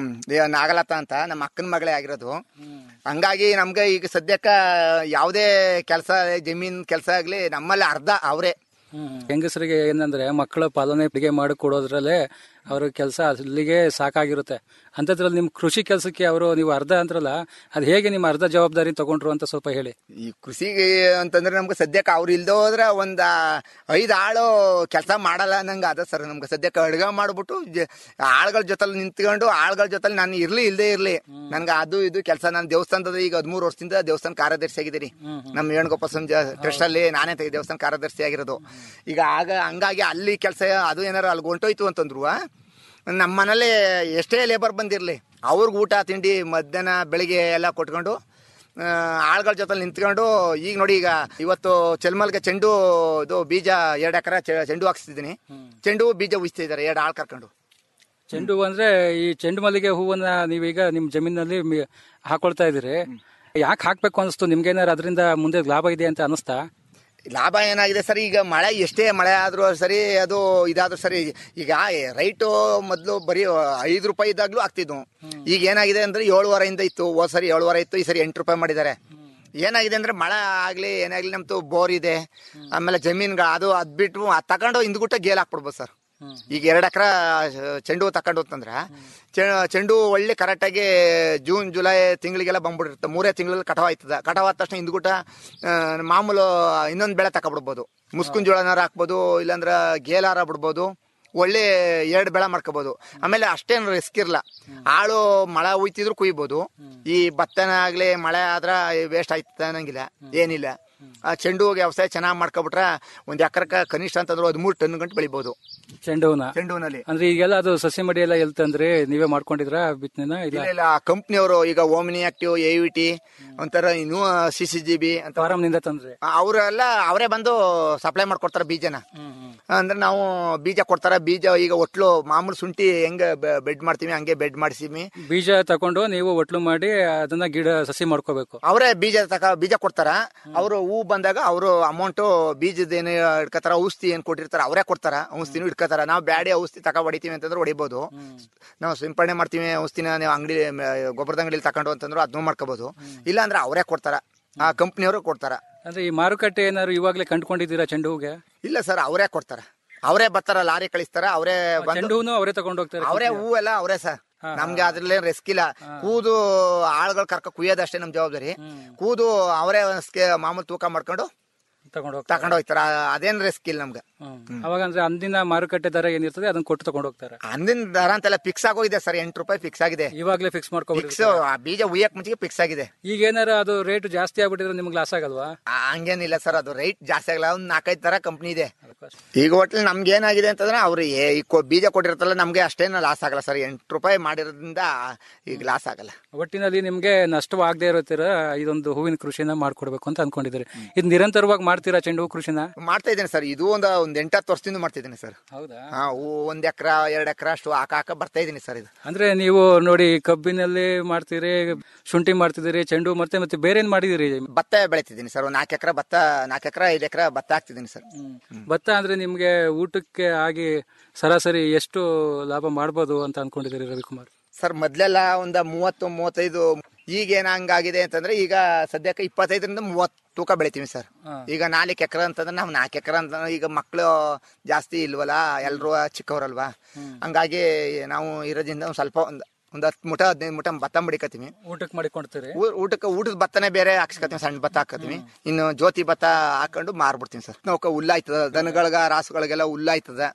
ನಾಗಲತ ಅಂತ ನಮ್ಮ ಅಕ್ಕನ ಮಗಳೇ ಆಗಿರೋದು ಹಂಗಾಗಿ ನಮ್ಗೆ ಈಗ ಸದ್ಯಕ್ಕ ಯಾವುದೇ ಕೆಲಸ ಜಮೀನ್ ಕೆಲಸ ಆಗ್ಲಿ ನಮ್ಮಲ್ಲಿ ಅರ್ಧ ಅವರೇ ಹೆಂಗಸರಿಗೆ ಏನಂದ್ರೆ ಮಕ್ಕಳ ಪಾಲನೆ ಅಡಿಗೆ ಮಾಡಿ ಕೊಡೋದ್ರಲ್ಲೇ ಅವ್ರ ಕೆಲಸ ಅಲ್ಲಿಗೆ ಸಾಕಾಗಿರುತ್ತೆ ಅಂಥದ್ರಲ್ಲಿ ನಿಮ್ ಕೃಷಿ ಕೆಲಸಕ್ಕೆ ಅವರು ನೀವು ಅರ್ಧ ಅಂದ್ರಲ್ಲ ಅದು ಹೇಗೆ ನಿಮ್ಮ ಅರ್ಧ ಜವಾಬ್ದಾರಿ ತಗೊಂಡ್ರು ಅಂತ ಸ್ವಲ್ಪ ಹೇಳಿ ಈ ಕೃಷಿಗೆ ಅಂತಂದ್ರೆ ನಮ್ಗೆ ಸದ್ಯಕ್ಕೆ ಅವ್ರು ಇಲ್ದೇ ಹೋದ್ರೆ ಒಂದ್ ಐದ್ ಆಳು ಕೆಲಸ ಮಾಡಲ್ಲ ಅನ್ನಂಗ ಅದ ಸರ್ ನಮ್ಗೆ ಸದ್ಯಕ್ಕೆ ಅಡ್ಗ ಮಾಡ್ಬಿಟ್ಟು ಜ- ಆಳ್ಗಳ ಜೊತೆಲಿ ನಿಂತ್ಕೊಂಡು ಆಳ್ಗಳ ಜೊತೆಲಿ ನಾನು ಇರ್ಲಿ ಇಲ್ದೇ ಇರ್ಲಿ ನನ್ಗೆ ಅದು ಇದು ಕೆಲಸ ನಾನು ದೇವಸ್ಥಾನದ ಈಗ ಹದಿಮೂರು ವರ್ಷದಿಂದ ದೇವಸ್ಥಾನ ಕಾರ್ಯದರ್ಶಿ ಆಗಿದ್ದೀನಿ ನಮ್ಮ ವೇಣುಗೋಪಾಲ ಸ್ವಾಮಿ ಟ್ರಸ್ಟ್ ಅಲ್ಲಿ ನಾನೇ ತೆಗೆ ದೇವಸ್ಥಾನ ಕಾರ್ಯದರ್ಶಿ ಆಗಿರೋದು ಈಗ ಆಗ ಹಂಗಾಗಿ ಅಲ್ಲಿ ಕೆಲಸ ಅದು ಏನಾರು ಅಲ್ಲಿ ಹೊಂಟೋಯ್ತು ಅಂತಂದ್ರು ನಮ್ಮ ಮನೇಲಿ ಎಷ್ಟೇ ಲೇಬರ್ ಬಂದಿರಲಿ ಅವ್ರಿಗೆ ಊಟ ತಿಂಡಿ ಮಧ್ಯಾಹ್ನ ಬೆಳಿಗ್ಗೆ ಎಲ್ಲ ಕೊಟ್ಕೊಂಡು ಆ, ಆಳ್ಗಳ ಜೊತೆ ನಿಂತ್ಕೊಂಡು ಈಗ ನೋಡಿ ಈಗ ಇವತ್ತು ಚೆಲ್ಮಲ್ಗೆ ಚೆಂಡು ಇದು ಬೀಜ ಎರಡು ಎಕರೆ ಚೆಂಡು ಹಾಕ್ಸ್ತಿದ್ದೀನಿ ಚೆಂಡು ಬೀಜ ಉಯಿಸ್ತಿದ್ದಾರೆ ಎರಡು ಆಳ್ ಕರ್ಕೊಂಡು ಚೆಂಡು ಹೂ ಅಂದ್ರೆ ಈ ಚೆಂಡು ಮಲ್ಲಿಗೆ ಹೂವನ್ನ ನೀವೀಗ ನಿಮ್ ಜಮೀನಲ್ಲಿ ಮಿ- ಹಾಕೊಳ್ತಾ ಇದೀರಿ ಯಾಕೆ ಹಾಕ್ಬೇಕು ಅನಿಸ್ತು ನಿಮ್ಗೇನಾರು ಅದರಿಂದ ಮುಂದೆ ಲಾಭ ಇದೆ ಅಂತ ಅನಿಸ್ತಾ ಲಾಭ ಏನಾಗಿದೆ ಸರ್ ಈಗ ಮಳೆ ಎಷ್ಟೇ ಮಳೆ ಆದ್ರೂ ಸರಿ ಅದು ಇದಾದ್ರೂ ಸರಿ ಈಗ ರೈಟು ಮೊದಲು ಬರೀ ಐದು ರೂಪಾಯಿ ಇದ್ದಾಗ್ಲೂ ಆಗ್ತಿದ್ವು ಈಗ ಏನಾಗಿದೆ ಅಂದ್ರೆ ಏಳುವರೆಯಿಂದ ಇತ್ತು ಹೋದ್ ಸರಿ ಏಳುವರೆ ಇತ್ತು ಈ ಸರಿ ಎಂಟು ರೂಪಾಯಿ ಮಾಡಿದ್ದಾರೆ ಏನಾಗಿದೆ ಅಂದ್ರೆ ಮಳೆ ಆಗ್ಲಿ ಏನಾಗ್ಲಿ ನಮ್ದು ಬೋರ್ ಇದೆ ಆಮೇಲೆ ಜಮೀನ್ಗಳು ಅದು ಅದ್ ಬಿಟ್ಟು ಅದ್ ತಗೊಂಡು ಹಿಂದ್ಗುಟ್ಟ ಗೇಲ್ ಹಾಕ್ಬಿಡ್ಬೋದು ಸರ್ ಈಗ ಎರಡು ಎಕರೆ ಚೆಂಡು ಹೂ ತಗೊಂಡು ಅಂತಂದ್ರೆ ಚೆ- ಚೆಂಡು ಹೂ ಒಳ್ಳೆ ಕರೆಕ್ಟಾಗಿ ಜೂನ್ ಜುಲೈ ತಿಂಗಳಿಗೆಲ್ಲ ಬಂದ್ಬಿಟ್ಟಿರುತ್ತೆ ಮೂರೇ ತಿಂಗಳಲ್ಲಿ ಕಟಾವ್ ಆಯ್ತದ ಕಟಾವ್ ಆದ ತಕ್ಷಣ ಹಿಂದ್ಗುಟ ಆ, ಮಾಮೂಲು ಇನ್ನೊಂದು ಬೆಳೆ ತಗೊಬಿಡ್ಬೋದು ಮುಸ್ಕುನ್ ಜೋಳನಾರ ಹಾಕ್ಬೋದು ಇಲ್ಲಾಂದ್ರೆ ಗೇಲಾರ ಬಿಡ್ಬೋದು ಒಳ್ಳೆ ಎರಡು ಬೆಳೆ ಮಾಡ್ಕೋಬಹುದು ಆಮೇಲೆ ಅಷ್ಟೇನು ರಿಸ್ಕ್ ಇರಲ್ಲ ಆಳು ಮಳೆ ಉಯ್ತಿದ್ರು ಕುಯ್ಬೋದು ಈ ಭತ್ತನ ಆಗ್ಲಿ ಮಳೆ ಆದ್ರ ವೇಸ್ಟ್ ಆಯ್ತ ಅನ್ನಂಗಿಲ್ಲ ಏನಿಲ್ಲ ಆ ಚೆಂಡು ಹೂವಿಗೆ ವ್ಯವಸಾಯ ಚೆನ್ನಾಗಿ ಮಾಡ್ಕೊಬಿಟ್ರೆ ಒಂದ್ ಎಕರೆಕ ಕನಿಷ್ಠ ಅಂತಂದ್ರೆ ಹದಿಮೂರು ಟನ್ ಗಂಟು ಬೆಳಿಬಹುದು ಚೆಂಡು ಹೂನ ಚೆಂಡು ಹೂನಲ್ಲಿ ಅಂದ್ರೆ ಈಗೆಲ್ಲ ಅದು ಸಸಿ ಮಡಿ ಎಲ್ಲ ಎಲ್ತಂದ್ರೆ ನೀವೇ ಮಾಡ್ಕೊಂಡಿದ್ರ ಬಿತ್ತನೆನ ಇಲ್ಲ ಇಲ್ಲ ಇಲ್ಲ ಕಂಪ್ನಿಯವರು ಈಗ omni active A V T ಒಂಥರ ಇನ್ನು ಸಿ ಸಿ ಜಿ ಬಿ ಅಂತ ಫಾರಂ ತಂದ್ರೆ ಅವರೆಲ್ಲ ಅವರೇ ಬಂದು ಸಪ್ಲೈ ಮಾಡ್ಕೊಡ್ತಾರೆ ಬೀಜನ ಅಂದ್ರೆ ನಾವು ಬೀಜ ಕೊಡ್ತಾರೆ ಬೀಜ ಈಗ ಒಟ್ಲು ಮಾಮೂಲು ಶುಂಠಿ ಹೆಂಗ ಬೆಡ್ ಮಾಡ್ತೀವಿ ಹಂಗೆ ಬೆಡ್ ಮಾಡಿಸಿವಿ ಬೀಜ ತಕೊಂಡು ನೀವು ಒಟ್ಲು ಮಾಡಿ ಅದನ್ನ ಗಿಡ ಸಸಿ ಮಾಡ್ಕೋಬೇಕು ಅವರೇ ಬೀಜ ತಕ ಬೀಜ ಕೊಡ್ತಾರ ಅವರು ಹೂ ಬಂದಾಗ ಅವರು ಅಮೌಂಟ್ ಬೀಜದ ಏನು ಇಡ್ಕತಾರ ಔಷಧಿ ಏನ್ ಕೊಟ್ಟಿರ್ತಾರ ಅವರೇ ಕೊಡ್ತಾರ ಔಷಧಿನೂ ಇಡ್ಕತಾರ ನಾವು ಬ್ಯಾಡಿ ಔಷಧಿ ತಕ ಹೊಡಿತೀವಿ ಅಂತಂದ್ರೆ ಹೊಡಿಬೋದು ನಾವು ಸಿಂಪಡಣೆ ಮಾಡ್ತೀವಿ ಔಷಧಿನ ನೀವು ಅಂಗಡಿ ಗೊಬ್ಬರದ ಅಂಗಡಿಲಿ ತಕೊಂಡು ಅಂತಂದ್ರೆ ಅದನ್ನೂ ಮಾಡ್ಕೋಬಹುದು ಇಲ್ಲ ಅಂದ್ರೆ ಅವರೇ ಕೊಡ್ತಾರ ಆ ಕಂಪ್ನಿಯವರು ಕೊಡ್ತಾರ ಅಂದ್ರೆ ಈ ಮಾರುಕಟ್ಟೆ ಏನಾದ್ರು ಇವಾಗ್ಲೇ ಕಂಡ್ಕೊಂಡಿದ್ದೀರಾ ಚೆಂಡು ಹೂಗೆ ಇಲ್ಲ ಸರ್ ಅವರೇ ಕೊಡ್ತಾರ ಅವರೇ ಬರ್ತಾರ ಲಾರಿ ಕಳಿಸ್ತಾರ ಅವರೇ ಬಂದು ಚೆಂಡು ಹೂನು ಅವರೇ ತಗೊಂಡು ಹೋಗ್ತಾರೆ ಅವರೇ ಹೂವೆಲ್ಲ ಅವರೇ ಸರ್ ನಮ್ಗೆ ಅದ್ರಲ್ಲೇನ್ ರಿಸ್ಕ್ ಇಲ್ಲ ಕೂದು ಆಳ್ಗಳು ಕರ್ಕ ಕುಯ್ಯೋದಷ್ಟೇ ನಮ್ ಜವಾಬ್ದಾರಿ ಕೂದು ಅವರೇ ಮಾಮೂಲು ತೂಕ ಮಾಡ್ಕೊಂಡು ತಗೊಂಡು ಹೋಗ್ತಾರೆ ತಗೊಂಡು ಹೋಗ್ತಾರ ಅದೇನ್ ರಿಸ್ಕ್ ಇಲ್ಲ ನಮ್ಗೆ ಹ್ಮ್. ಅವಾಗ ಅಂದ್ರೆ ಅಂದಿನ ಮಾರುಕಟ್ಟೆ ದರ ಏನಿರ್ತದೆ ಅದನ್ನ ಕೊಟ್ಟು ತಗೊಂಡು ಹೋಗ್ತಾರೆ ಅಂದಿನ ದರ ಅಂತೆಲ್ಲ ಫಿಕ್ಸ್ ಆಗೋಗಿದೆ ಸರ್ ಎಂಟು ರೂಪಾಯಿ ಫಿಕ್ಸ್ ಆಗಿದೆ ಇವಾಗ್ಲೇ ಫಿಕ್ಸ್ ಮಾಡ್ಕೊಬಿಡಿ ಫಿಕ್ಸ್ ಬೀಜ ಉಯ್ಯಕ್ ಮುಂಚೆಗೆ ಫಿಕ್ಸ್ ಆಗಿದೆ ಈಗ ಏನಾರ ಅದು ರೇಟ್ ಜಾಸ್ತಿ ಆಗ್ಬಿಟ್ಟಿದ್ರೆ ನಿಮ್ಗೆ ಲಾಸ್ ಆಗಲ್ವಾ ಆ, ಹಂಗೇನಿಲ್ಲ ಸರ್ ಅದು ರೈಟ್ ಜಾಸ್ತಿ ಆಗಲ್ಲ ಒಂದ್ ನಾಲ್ಕೈದು ತರ ಕಂಪ್ನಿ ಇದೆ ಈಗ ಒಟ್ಲಿ ನಮ್ಗೆ ಏನಾಗಿದೆ ಅಂತಂದ್ರೆ ಅವ್ರು ಏ- ಈ ಕೊ- ಬೀಜ ಕೊಟ್ಟಿರ್ತಾರಲ್ಲ ನಮ್ಗೆ ಅಷ್ಟೇನು ಲಾಸ್ ಆಗಲ್ಲ ಸರ್ ಎಂಟು ರೂಪಾಯಿ ಮಾಡಿರೋದ್ರಿಂದ ಈಗ ಲಾಸ್ ಆಗಲ್ಲ ಒಟ್ಟಿನಲ್ಲಿ ನಿಮ್ಗೆ ನಷ್ಟವಾಗದೇ ಇರೋತ್ತರ ಇದೊಂದು ಹೂವಿನ ಕೃಷಿನ ಮಾಡ್ಕೊಡ್ಬೇಕು ಅಂತ ಅನ್ಕೊಂಡಿದ್ದೀರಿ ಇದು ನಿರಂತರವಾಗಿ ಮಾಡ್ತೀರಾ ಚೆಂಡು ಹೂ ಕೃಷಿನ ಮಾಡ್ತಾ ಇದ್ದೀನಿ ಸರ್ ಇದು ಒಂದು ಒಂದ್ ಎಂಟತ್ತು ವರ್ಷದಿಂದ ಮಾಡ್ತಿದ್ದೀನಿ ಸರ್ ಹೌದಾ ಹಾ ಹೂ ಒಂದ್ ಎಕ್ರ ಎರಡ್ ಎಕ್ರ ಅಷ್ಟು ಹಾಕ ಹಾಕ ಬರ್ತಾ ಇದೀನಿ ಸರ್ ಇದು ಅಂದ್ರೆ ನೀವು ನೋಡಿ ಕಬ್ಬಿನಲ್ಲಿ ಮಾಡ್ತೀರಿ ಶುಂಠಿ ಮಾಡ್ತಿದ್ದೀರಿ ಚೆಂಡು ಹೂ ಮತ್ತೆ ಮತ್ತೆ ಬೇರೆ ಏನ್ ಮಾಡಿದಿರಿ ಭತ್ತ ಬೆಳಿತಿದ್ದೀನಿ ಸರ್ ಒಂದ್ ನಾಲ್ಕು ಎಕರೆ ಭತ್ತ ನಾಲ್ಕು ಎಕರೆ ಐದು ಎಕರೆ ಭತ್ತ ಹಾಕ್ತಿದ್ದೀನಿ ಸರ್ ಭತ್ತ ಅಂದ್ರೆ ನಿಮ್ಗೆ ಊಟಕ್ಕೆ ಆಗಿ ಸರಾಸರಿ ಎಷ್ಟು ಲಾಭ ಮಾಡ್ಬೋದು ಅಂತ ಅನ್ಕೊಂಡಿದ್ದೀರಿ ರವಿಕುಮಾರ್ ಸರ್ ಮೊದ್ಲೆಲ್ಲ ಒಂದ ಮೂವತ್ತು ಮೂವತ್ತೈದು ಈಗ ಏನ್ ಹಂಗಾಗಿದೆ ಅಂತಂದ್ರೆ ಈಗ ಸದ್ಯಕ್ಕೆ ಇಪ್ಪತ್ತೈದರಿಂದ ಮೂವತ್ತು ತೂಕ ಬೆಳಿತೀವಿ ಸರ್ ಈಗ ನಾಲ್ಕು ಎಕರೆ ಅಂತಂದ್ರೆ ನಾವು ನಾಲ್ಕು ಎಕರೆ ಅಂತ ಈಗ ಮಕ್ಕಳು ಜಾಸ್ತಿ ಇಲ್ವಲ್ಲ ಎಲ್ರು ಚಿಕ್ಕವ್ರಲ್ವಾ ಹಂಗಾಗಿ ನಾವು ಇರೋದ್ರಿಂದ ಒಂದ್ ಸ್ವಲ್ಪ ಒಂದ್ ಒಂದ್ ಹತ್ತು ಮುಟ ಹದಿನೈದು ಮುಟ ಭತ್ತ ಮಡಿಕತ್ತೀವಿ ಊಟಕ್ಕೆ ಮಾಡಿಕೊಡ್ತೀರಿ ಊ- ಊಟಕ್ಕೆ ಊಟದ ಭತ್ತನೇ ಬೇರೆ ಹಾಕ್ಸ್ಕೊತೀವಿ ಸಣ್ಣ ಭತ್ತ ಹಾಕತ್ತೀವಿ ಇನ್ನು ಜ್ಯೋತಿ ಭತ್ತ ಹಾಕೊಂಡು ಮಾರ್ಬಿಡ್ತೀವಿ ಸರ್ ನಾವು ಹುಲ್ಲಾಯ್ತದ ದನಗಳ್ಗ ರಾಸುಗಳಿಗೆಲ್ಲ ಹುಲ್ಲಾಯ್ತದ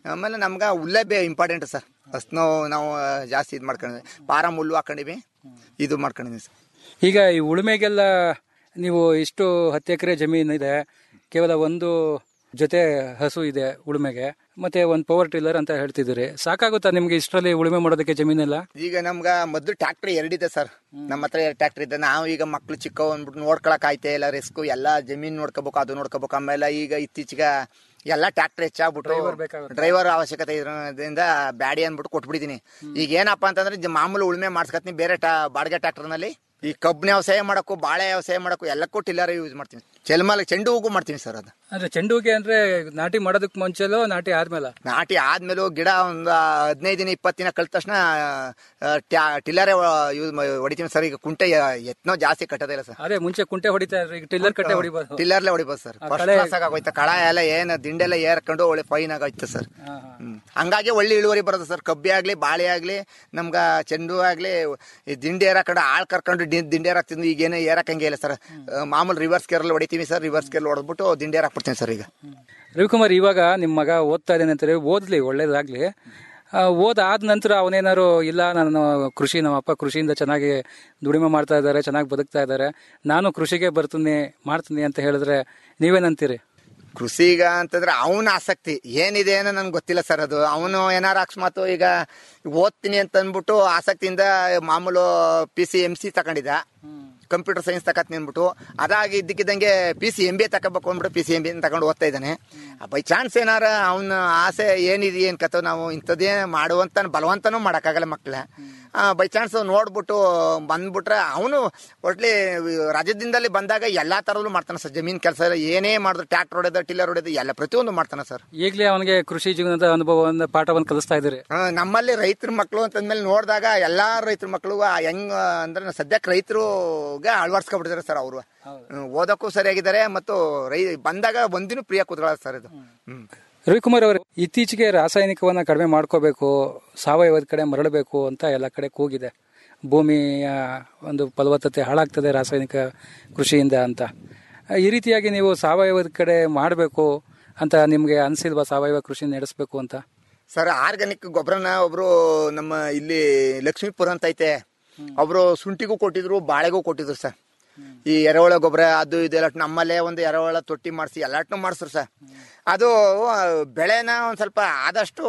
ಆಮೇಲೆ ನಮ್ಗೆ ಹುಲ್ಲೇ ಬೇ ಇಂಪಾರ್ಟೆಂಟ್ ಸರ್ ಹಸ್ನೋ ನಾವು ಜಾಸ್ತಿ ಇದು ಮಾಡ್ಕೊಂಡಿದ್ವಿ ಫಾರಮ್ ಹುಲ್ಲು ಹಾಕೊಂಡಿವಿ ಇದು ಮಾಡ್ಕೊಂಡಿದ್ವಿ ಸರ್ ಈಗ ಈ ಉಳುಮೆಗೆಲ್ಲ ನೀವು ಇಷ್ಟು ಹತ್ತು ಎಕರೆ ಜಮೀನು ಇದೆ ಕೇವಲ ಒಂದು ಜೊತೆ ಹಸು ಇದೆ ಉಳುಮೆಗೆ ಮತ್ತೆ ಒಂದು ಪವರ್ ಟಿಲ್ಲರ್ ಅಂತ ಹೇಳ್ತಿದ್ದೀರಿ ಸಾಕಾಗುತ್ತಾ ನಿಮ್ಗೆ ಇಷ್ಟರಲ್ಲಿ ಉಳುಮೆ ಮಾಡೋದಕ್ಕೆ ಜಮೀನೆಲ್ಲ ಈಗ ನಮ್ಗ ಮೊದ್ಲು ಟ್ರ್ಯಾಕ್ಟರ್ ಎರಡಿದೆ ಸರ್ ನಮ್ಮ ಹತ್ರ ಎರಡು ಟ್ರ್ಯಾಕ್ಟರ್ ಇದೆ ನಾವು ಈಗ ಮಕ್ಳು ಚಿಕ್ಕವ್ ಅಂದ್ಬಿಟ್ಟು ನೋಡ್ಕೊಳಕ್ ಆಯ್ತೆ ಇಲ್ಲ ರಿಸ್ಕ್ ಎಲ್ಲ ಜಮೀನ್ ನೋಡ್ಕೋಬೇಕು ಅದು ನೋಡ್ಕೋಬೇಕು ಆಮೇಲೆ ಈಗ ಇತ್ತೀಚೆಗೆ ಎಲ್ಲ ಟ್ರ್ಯಾಕ್ಟರ್ ಹೆಚ್ಚಾಗ್ಬಿಟ್ಟು ಬೇಕಾಗುತ್ತೆ. ಡ್ರೈವರ್ ಅವಶ್ಯಕತೆ ಇರೋದ್ರಿಂದ ಬ್ಯಾಡಿ ಅಂದ್ಬಿಟ್ಟು ಕೊಟ್ಬಿಟ್ಟಿದೀನಿ ಈಗ ಏನಪ್ಪಾ ಅಂತಂದ್ರೆ ಜ- ಮಾಮೂಲು ಉಳುಮೆ ಮಾಡ್ಸ್ಕತ್ತೀನಿ ಬೇರೆ ಟಾ ಬಾಡಿಗೆ ಟ್ರ್ಯಾಕ್ಟರ್ನಲ್ಲಿ ಈ ಕಬ್ಬಿನ ವ್ಯವಸಾಯ ಮಾಡಕ್ಕೂ ಬಾಳೆ ವ್ಯವಸಾಯ ಮಾಡಕ್ಕೂ ಎಲ್ಲಕ್ಕೂ ಟಿಲ್ಲರ್ ಯೂಸ್ ಮಾಡ್ತೀನಿ ಚೆಲ್ಮಲ್ ಚೆಂಡು ಹೂಗೂ ಮಾಡ್ತೀನಿ ಸರ್ ಅದು ಅಂದ್ರೆ ಚೆಂಡುಗೆ ಅಂದ್ರೆ ನಾಟಿ ಮಾಡೋದಕ್ಕೆ ಮುಂಚೆಲೋ ನಾಟಿ ಆದ್ಮೇಲೆ ನಾಟಿ ಆದ್ಮೇಲೂ ಗಿಡ ಒಂದು ಹದಿನೈದು ದಿನ ಇಪ್ಪತ್ತು ದಿನ ಕಳೆದ ತಕ್ಷಣ ಟಿಲ್ಲರೇ ಯೂಸ್ ಹೊಡಿತೀನಿ ಸರ್ ಈಗ ಕುಂಟೆ ಎತ್ನೋ ಜಾಸ್ತಿ ಕಟ್ಟೋದಿಲ್ಲ ಸರ್ ಅದೇ ಮುಂಚೆ ಕುಂಟೆ ಹೊಡಿತಾ ಇದ್ರು ಈಗ ಟಿಲ್ಲರ್ ಕಟ್ಟೆ ಹೊಡಿಬೋದು ಟಿಲ್ಲರ್ಲೆ ಹೊಡಿಬೋದು ಸರ್ ಆ ಫಸ್ಟ್ ಕಳೆ- ಕ್ಲಾಸ್ ಆಗೋಯ್ತು ಕಳ ಎಲ್ಲ ಏನು ದಿಂಡೆಲ್ಲ ಏರ್ಕೊಂಡು ಒಳ್ಳೆ ಫೈನ್ ಆಗೋಯ್ತು ಸರ್ ಹಾ, ಹಾ. ಹ್ಮ್. ಹಂಗಾಗಿ ಒಳ್ಳೆ ಇಳುವರಿ ಬರುತ್ತೆ ಸರ್ ಕಬ್ಬಿ ಆಗ್ಲಿ ಬಾಳೆ ಆಗ್ಲಿ ನಮ್ಗ ಚೆಂಡು ಆಗ್ಲಿ ಈ ದಿಂಡಿ ಏರಾಕೊಂಡು ಆಳ್ ಕರ್ಕೊಂಡು ಡಿ- ದಿಂಡಿ ಏರಾಕ್ತಿದ್ವಿ ಈಗ ಏನು ಏರಕ್ಕಂಗೆ ಇಲ್ಲ ಸರ್ ಮಾಮೂಲು ರಿವರ್ಸ್ ಕೇರಲ್ಲಿ ಹೊಡಿತೀವಿ ಸರ್ ರಿವರ್ಸ್ ಕೇರ್ ಹೊಡೆದ್ಬಿಟ್ಟು ದಿಂಡಿ ಏರಾಕ್ಬಿಡ್ತೀನಿ ಸರ್ ಈಗ ರವಿಕುಮಾರ್ ಇವಾಗ ನಿಮ್ಮ ಮಗ ಓದ್ತಾ ಇದ್ದಾನೆ ಅಂತಾರೆ ಓದ್ಲಿ ಒಳ್ಳೇದಾಗ್ಲಿ ಆ, ಓದಾದ ನಂತರ ಅವನೇನಾರು ಇಲ್ಲ ನಾನು ಕೃಷಿ ನಮ್ಮ ಅಪ್ಪ ಕೃಷಿಯಿಂದ ಚೆನ್ನಾಗಿ ದುಡಿಮೆ ಮಾಡ್ತಾ ಇದ್ದಾರೆ ಚೆನ್ನಾಗಿ ಬದುಕ್ತಾ ಇದ್ದಾರೆ ನಾನು ಕೃಷಿಗೆ ಬರ್ತೀನಿ ಮಾಡ್ತೀನಿ ಅಂತ ಹೇಳಿದ್ರೆ ನೀವೇನಂತೀರಿ ಕೃಷಿಗ ಅಂತಂದ್ರೆ ಅವನ ಆಸಕ್ತಿ ಏನಿದೆ ಏನೋ ನನ್ಗೆ ಗೊತ್ತಿಲ್ಲ ಸರ್ ಅದು ಅವನು ಏನಾರ ಅಕಸ್ಮಾತ್ ಈಗ ಓದ್ತೀನಿ ಅಂತ ಅಂದ್ಬಿಟ್ಟು ಆಸಕ್ತಿಯಿಂದ ಮಾಮೂಲು ಪಿ ಸಿ ಎಮ್ ಸಿ ತಗೊಂಡಿದ್ದ ಕಂಪ್ಯೂಟರ್ ಸೈನ್ಸ್ ತಕತ್ನಿ ಅಂದ್ಬಿಟ್ಟು ಅದಾಗಿ ಇದ್ದಕ್ಕಿದ್ದಂಗೆ P C M B A ತಗೋಬೇಕು ಅಂದ್ಬಿಟ್ಟು ಪಿ ಸಿ ಎಂ ಬಿ ತಗೊಂಡು ಓದ್ತಾ ಇದ್ದಾನೆ ಬೈ ಚಾನ್ಸ್ ಏನಾರ ಅವನ ಆಸೆ ಏನಿದೆ ಏನ್ ಕಥೋ ನಾವು ಇಂಥದ್ದೇ ಮಾಡುವಂತ ಬಲವಂತನೂ ಮಾಡೋಕ್ಕಾಗಲ್ಲ ಮಕ್ಕಳ ಬೈ ಚಾನ್ಸ್ ನೋಡ್ಬಿಟ್ಟು ಬಂದ್ಬಿಟ್ರೆ ಅವನು ಒಟ್ಲಿ ರಾಜ್ಯದಿಂದಲೇ ಬಂದಾಗ ಎಲ್ಲಾ ತರದಲ್ಲೂ ಮಾಡ್ತಾನೆ ಸರ್ ಜಮೀನ್ ಕೆಲಸ ಏನೇ ಮಾಡಿದ್ರು ಟ್ರ್ಯಾಕ್ಟರ್ ಹೊಡೆದ ಟಿಲ್ಲರ್ ಹೊಡೆದ ಎಲ್ಲ ಪ್ರತಿಯೊಂದು ಮಾಡ್ತಾನೆ ಸರ್ ಈಗಲೇ ಅವನಿಗೆ ಕೃಷಿ ಜೀವನದ ಅನುಭವವನ್ನು ಪಾಠವನ್ನು ಕಲಿಸ್ತಾ ಇದ್ದೀರಿ ಆ, ನಮ್ಮಲ್ಲಿ ರೈತರ ಮಕ್ಕಳು ಅಂತಂದ್ಮೇಲೆ ನೋಡಿದಾಗ ಎಲ್ಲಾ ರೈತರ ಮಕ್ಕಳು ಹೆಂಗ್ ಅಂದ್ರೆ ಸದ್ಯಕ್ಕೆ ರೈತರುಗೆ ಅಳವಡಿಸ್ಕೊಬಿಟ್ಟಿದ್ದಾರೆ ಸರ್ ಅವರು ಓದಕ್ಕೂ ಸರಿಯಾಗಿದ್ದಾರೆ ಮತ್ತು ರೈ ಬಂದಾಗ ಒಂದಿನೂ ಪ್ರಿಯ ಕೂತ್ಕೊಳ್ಳೋದು ಸರ್ ಇದು ಹ್ಮ್ ರವಿಕುಮಾರ್ ಅವರು ಇತ್ತೀಚೆಗೆ ರಾಸಾಯನಿಕವನ್ನ ಕಡಿಮೆ ಮಾಡ್ಕೋಬೇಕು ಸಾವಯವದ ಕಡೆ ಮರಳಬೇಕು ಅಂತ ಎಲ್ಲ ಕಡೆ ಕೂಗಿದೆ ಭೂಮಿಯ ಒಂದು ಫಲವತ್ತತೆ ಹಾಳಾಗ್ತದೆ ರಾಸಾಯನಿಕ ಕೃಷಿಯಿಂದ ಅಂತ ಈ ರೀತಿಯಾಗಿ ನೀವು ಸಾವಯವದ ಕಡೆ ಮಾಡಬೇಕು ಅಂತ ನಿಮಗೆ ಅನಿಸಿಲ್ವಾ ಸಾವಯವ ಕೃಷಿ ನಡೆಸಬೇಕು ಅಂತ ಸರ್ ಆರ್ಗಾನಿಕ್ ಗೊಬ್ಬರನ ಒಬ್ರು ನಮ್ಮ ಇಲ್ಲಿ ಲಕ್ಷ್ಮೀಪುರ ಅಂತ ಐತೆ ಒಬ್ರು ಶುಂಠಿಗೂ ಕೊಟ್ಟಿದ್ರು ಬಾಳೆಗೂ ಕೊಟ್ಟಿದ್ರು ಸರ್ ಈ ಎರೆಹುಳ ಗೊಬ್ಬರ ಅದು ಇದೆಲ್ಲ ನಮ್ಮಲ್ಲೇ ಒಂದು ಎರೆಹುಳ ತೊಟ್ಟಿ ಮಾಡಿಸಿ ಎಲ್ಲಾಟ್ನು ಮಾಡಿಸ್ರು ಸರ್ ಅದು ಆ, ಬೆಳೆನ ಒಂದ್ ಸ್ವಲ್ಪ ಆದಷ್ಟು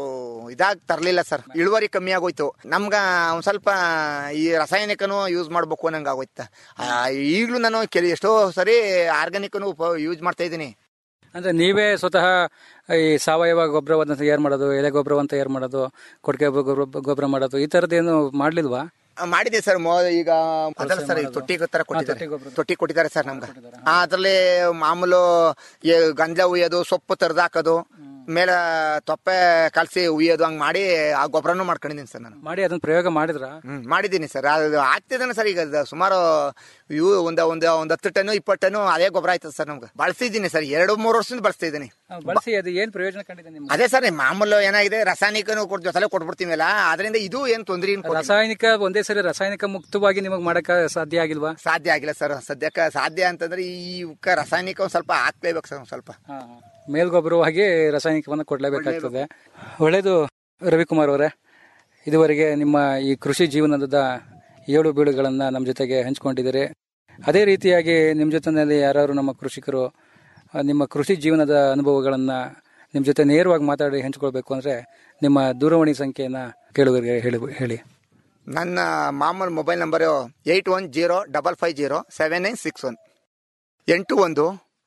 ಇದಾಗಿ ತರಲಿಲ್ಲ ಸರ್ ಇಳುವರಿ ಕಮ್ಮಿ ಆಗೋಯ್ತು ನಮ್ಗ ಒಂದ್ ಸ್ವಲ್ಪ ಈ ರಾಸಾಯನಿಕನು ಯೂಸ್ ಮಾಡ್ಬೇಕು ಅನ್ನಂಗೆ ಆಗೋಯ್ತ ಈಗಲೂ ನಾನು ಕೆಲ ಎಷ್ಟೋ ಸರಿ ಆರ್ಗಾನಿಕ್ನು ಯೂಸ್ ಮಾಡ್ತಾ ಇದ್ದೀನಿ ಅಂದ್ರೆ ನೀವೇ ಸ್ವತಃ ಈ ಸಾವಯವ ಗೊಬ್ಬರವನ್ನು ತಯಾರು ಮಾಡೋದು ಎಲೆ ಗೊಬ್ಬರವನ್ನು ತಯಾರು ಮಾಡೋದು ಕೊಟ್ಟಿಗೆ ಗೊಬ್ಬರ ಗೊಬ್ಬರ ಮಾಡೋದು ಈ ಥರದ್ದೇನು ಮಾಡ್ಲಿಲ್ವಾ ಆ, ಮಾಡಿದೆ ಸರ್ ಮೊ ಈಗ ಅದಲ್ಲ ಸರ್ ಈ ತೊಟ್ಟಿ ತರ ಕೊಟ್ಟಿದ್ದಾರೆ ತೊಟ್ಟಿ ಗೊಬ್ಬರ. ತೊಟ್ಟಿ ಕೊಟ್ಟಿದ್ದಾರೆ ಸರ್ ನಮ್ಗೆ ಅದ್ರಲ್ಲಿ ಮಾಮೂಲು ಈ ಗಂಜಲ ಉಯ್ಯೋದು ಸೊಪ್ಪು ತರ್ದು ಹಾಕೋದು ಮೇಲೆ ತೊಪ್ಪೆ ಕಲಸಿ ಉಯ್ಯೋದು ಹಂಗ್ ಮಾಡಿ ಆ ಗೊಬ್ಬರನು ಮಾಡ್ಕೊಂಡಿದ್ದೀನಿ ಸರ್ ನಾನು ಮಾಡಿ ಅದನ್ನ ಪ್ರಯೋಗ ಮಾಡಿದ್ರಾ ಹ್ಮ್ ಮಾಡಿದ್ದೀನಿ ಸರ್ ಅದು ಆಗ್ತಿದ್ದಾನೆ ಸರ್ ಈಗ ಅದು ಸುಮಾರು ಇವು ಒಂದ ಒಂದ್ ಒಂದ್ ಹತ್ತು ಟನ್ನು ಇಪ್ಪತ್ತು ಟನ್ನು ಅದೇ ಗೊಬ್ಬರ ಆಯ್ತದೆ ಸರ್ ನಮ್ಗೆ ಬಳಸಿದ್ದೀನಿ ಸರ್ ಎರಡು ಮೂರು ವರ್ಷದಿಂದ ಬಳಸ್ತಾ ಇದ್ದೀನಿ ಬಳಸಿ ಅದು ಏನ್ ಪ್ರಯೋಜನ ಕಂಡಿದೆ ನಿಮ್ಗೆ ಅದೇ ಸರ್ ಮಾಮೂಲು ಏನಾಗಿದೆ ರಾಸಾಯನಿಕನು ಕೊಡ್ ಜೊತೆಲೆ ಕೊಟ್ಬಿಡ್ತೀವಲ್ಲ ಅದರಿಂದ ಇದು ಏನ್ ತೊಂದ್ರೆ ಏನ್ ಕೊಟ್ಟಿಲ್ಲ. ರಾಸಾಯನಿಕ ಒಂದೇ ಸರಿ ರಾಸಾಯನಿಕ ಮುಕ್ತವಾಗಿ ನಿಮಗೆ ಮಾಡಕ ಸಾಧ್ಯ ಆಗಿಲ್ವಾ ಸಾಧ್ಯ ಆಗಿಲ್ಲ ಸರ್ ಸದ್ಯಕ್ಕೆ ಸಾಧ್ಯ ಅಂತಂದ್ರೆ ಈ ಇವಕ್ಕ ರಾಸಾಯನಿಕ ಒಂದ್ ಸ್ವಲ್ಪ ಹಾಕ್ಲೇಬೇಕು ಸರ್ ಒಂದ್ ಸ್ವಲ್ಪ ಮೇಲ್ಗೊಬ್ಬರವಾಗಿ ರಾಸಾಯನಿಕವನ್ನು ಕೊಡಲೇಬೇಕಾಗ್ತದೆ ಒಳ್ಳೇದು ರವಿಕುಮಾರ್ ಅವರೇ ಇದುವರೆಗೆ ನಿಮ್ಮ ಈ ಕೃಷಿ ಜೀವನದ ಏಳು ಬೀಳುಗಳನ್ನು ನಮ್ಮ ಜೊತೆಗೆ ಹಂಚ್ಕೊಂಡಿದ್ದೀರಿ ಅದೇ ರೀತಿಯಾಗಿ ನಿಮ್ಮ ಜೊತೆಯಲ್ಲಿ ಯಾರು ನಮ್ಮ ಕೃಷಿಕರು ಆ, ನಿಮ್ಮ ಕೃಷಿ ಜೀವನದ ಅನುಭವಗಳನ್ನು ನಿಮ್ಮ ಜೊತೆ ನೇರವಾಗಿ ಮಾತಾಡಿ ಹಂಚ್ಕೊಳ್ಬೇಕು ಅಂದರೆ ನಿಮ್ಮ ದೂರವಾಣಿ ಸಂಖ್ಯೆಯನ್ನು ಕೇಳುಗರಿಗೆ ಹೇಳಿ ಹೇಳಿ ನನ್ನ ಮಾಮೂಲು mobile number eight one zero double five zero seven nine six one ಎಂಟು ಒಂದು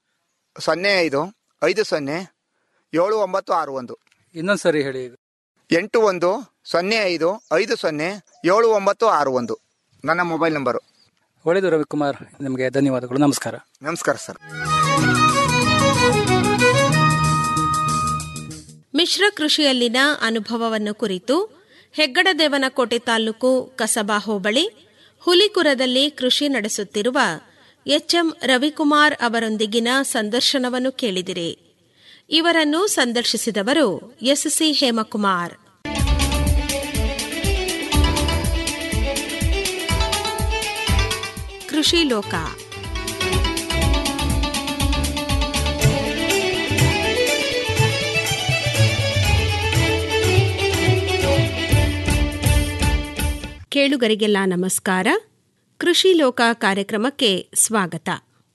ಸೊನ್ನೆ ಐದು ಐದು ಸೊನ್ನೆ ಏಳು ಒಂಬತ್ತು ಆರು ಒಂದು ಇನ್ನೊಂದು ಸರಿ ಹೇಳಿ ಎಂಟು ಒಂದು ಸೊನ್ನೆ ಐದು ಐದು ಸೊನ್ನೆ ಏಳು ಒಂಬತ್ತು ಆರು ಒಂದು ನನ್ನ ಮೊಬೈಲ್ ನಂಬರು ಒಳ್ಳೆಯದು ರವಿಕುಮಾರ್ ನಿಮಗೆ ಧನ್ಯವಾದಗಳು ನಮಸ್ಕಾರ ನಮಸ್ಕಾರ ಸರ್ ಮಿಶ್ರ ಕೃಷಿಯಲ್ಲಿನ ಅನುಭವವನ್ನು ಕುರಿತು ಹೆಗ್ಗಡದೇವನಕೋಟೆ ತಾಲೂಕು ಕಸಬಾ ಹೋಬಳಿ ಹುಲಿಕುರದಲ್ಲಿ ಕೃಷಿ ನಡೆಸುತ್ತಿರುವ ಎಚ್ಎಂ ರವಿಕುಮಾರ್ ಅವರೊಂದಿಗಿನ ಸಂದರ್ಶನವನ್ನು ಕೇಳಿದಿರಿ ಇವರನ್ನು ಸಂದರ್ಶಿಸಿದವರು ಎಸ್ಸಿ ಹೇಮಕುಮಾರ್ ಕೃಷಿ ಲೋಕ ಕೇಳುಗರಿಗೆಲ್ಲ ನಮಸ್ಕಾರ ಕೃಷಿ ಲೋಕ ಕಾರ್ಯಕ್ರಮಕ್ಕೆ ಸ್ವಾಗತ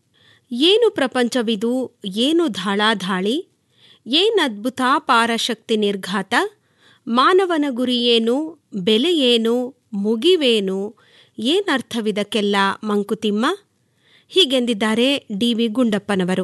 ಏನು ಪ್ರಪಂಚವಿದು ಏನು ಧಾಳಾಧಾಳಿ ಏನದ್ಭುತ ಪಾರಶಕ್ತಿ ನಿರ್ಘಾತ ಮಾನವನ ಗುರಿಯೇನು ಬೆಲೆಯೇನು ಮುಗಿವೇನು ಏನರ್ಥವಿದಕ್ಕೆಲ್ಲ ಮಂಕುತಿಮ್ಮ ಹೀಗೆಂದಿದ್ದಾರೆ ಡಿ ವಿ ಗುಂಡಪ್ಪನವರು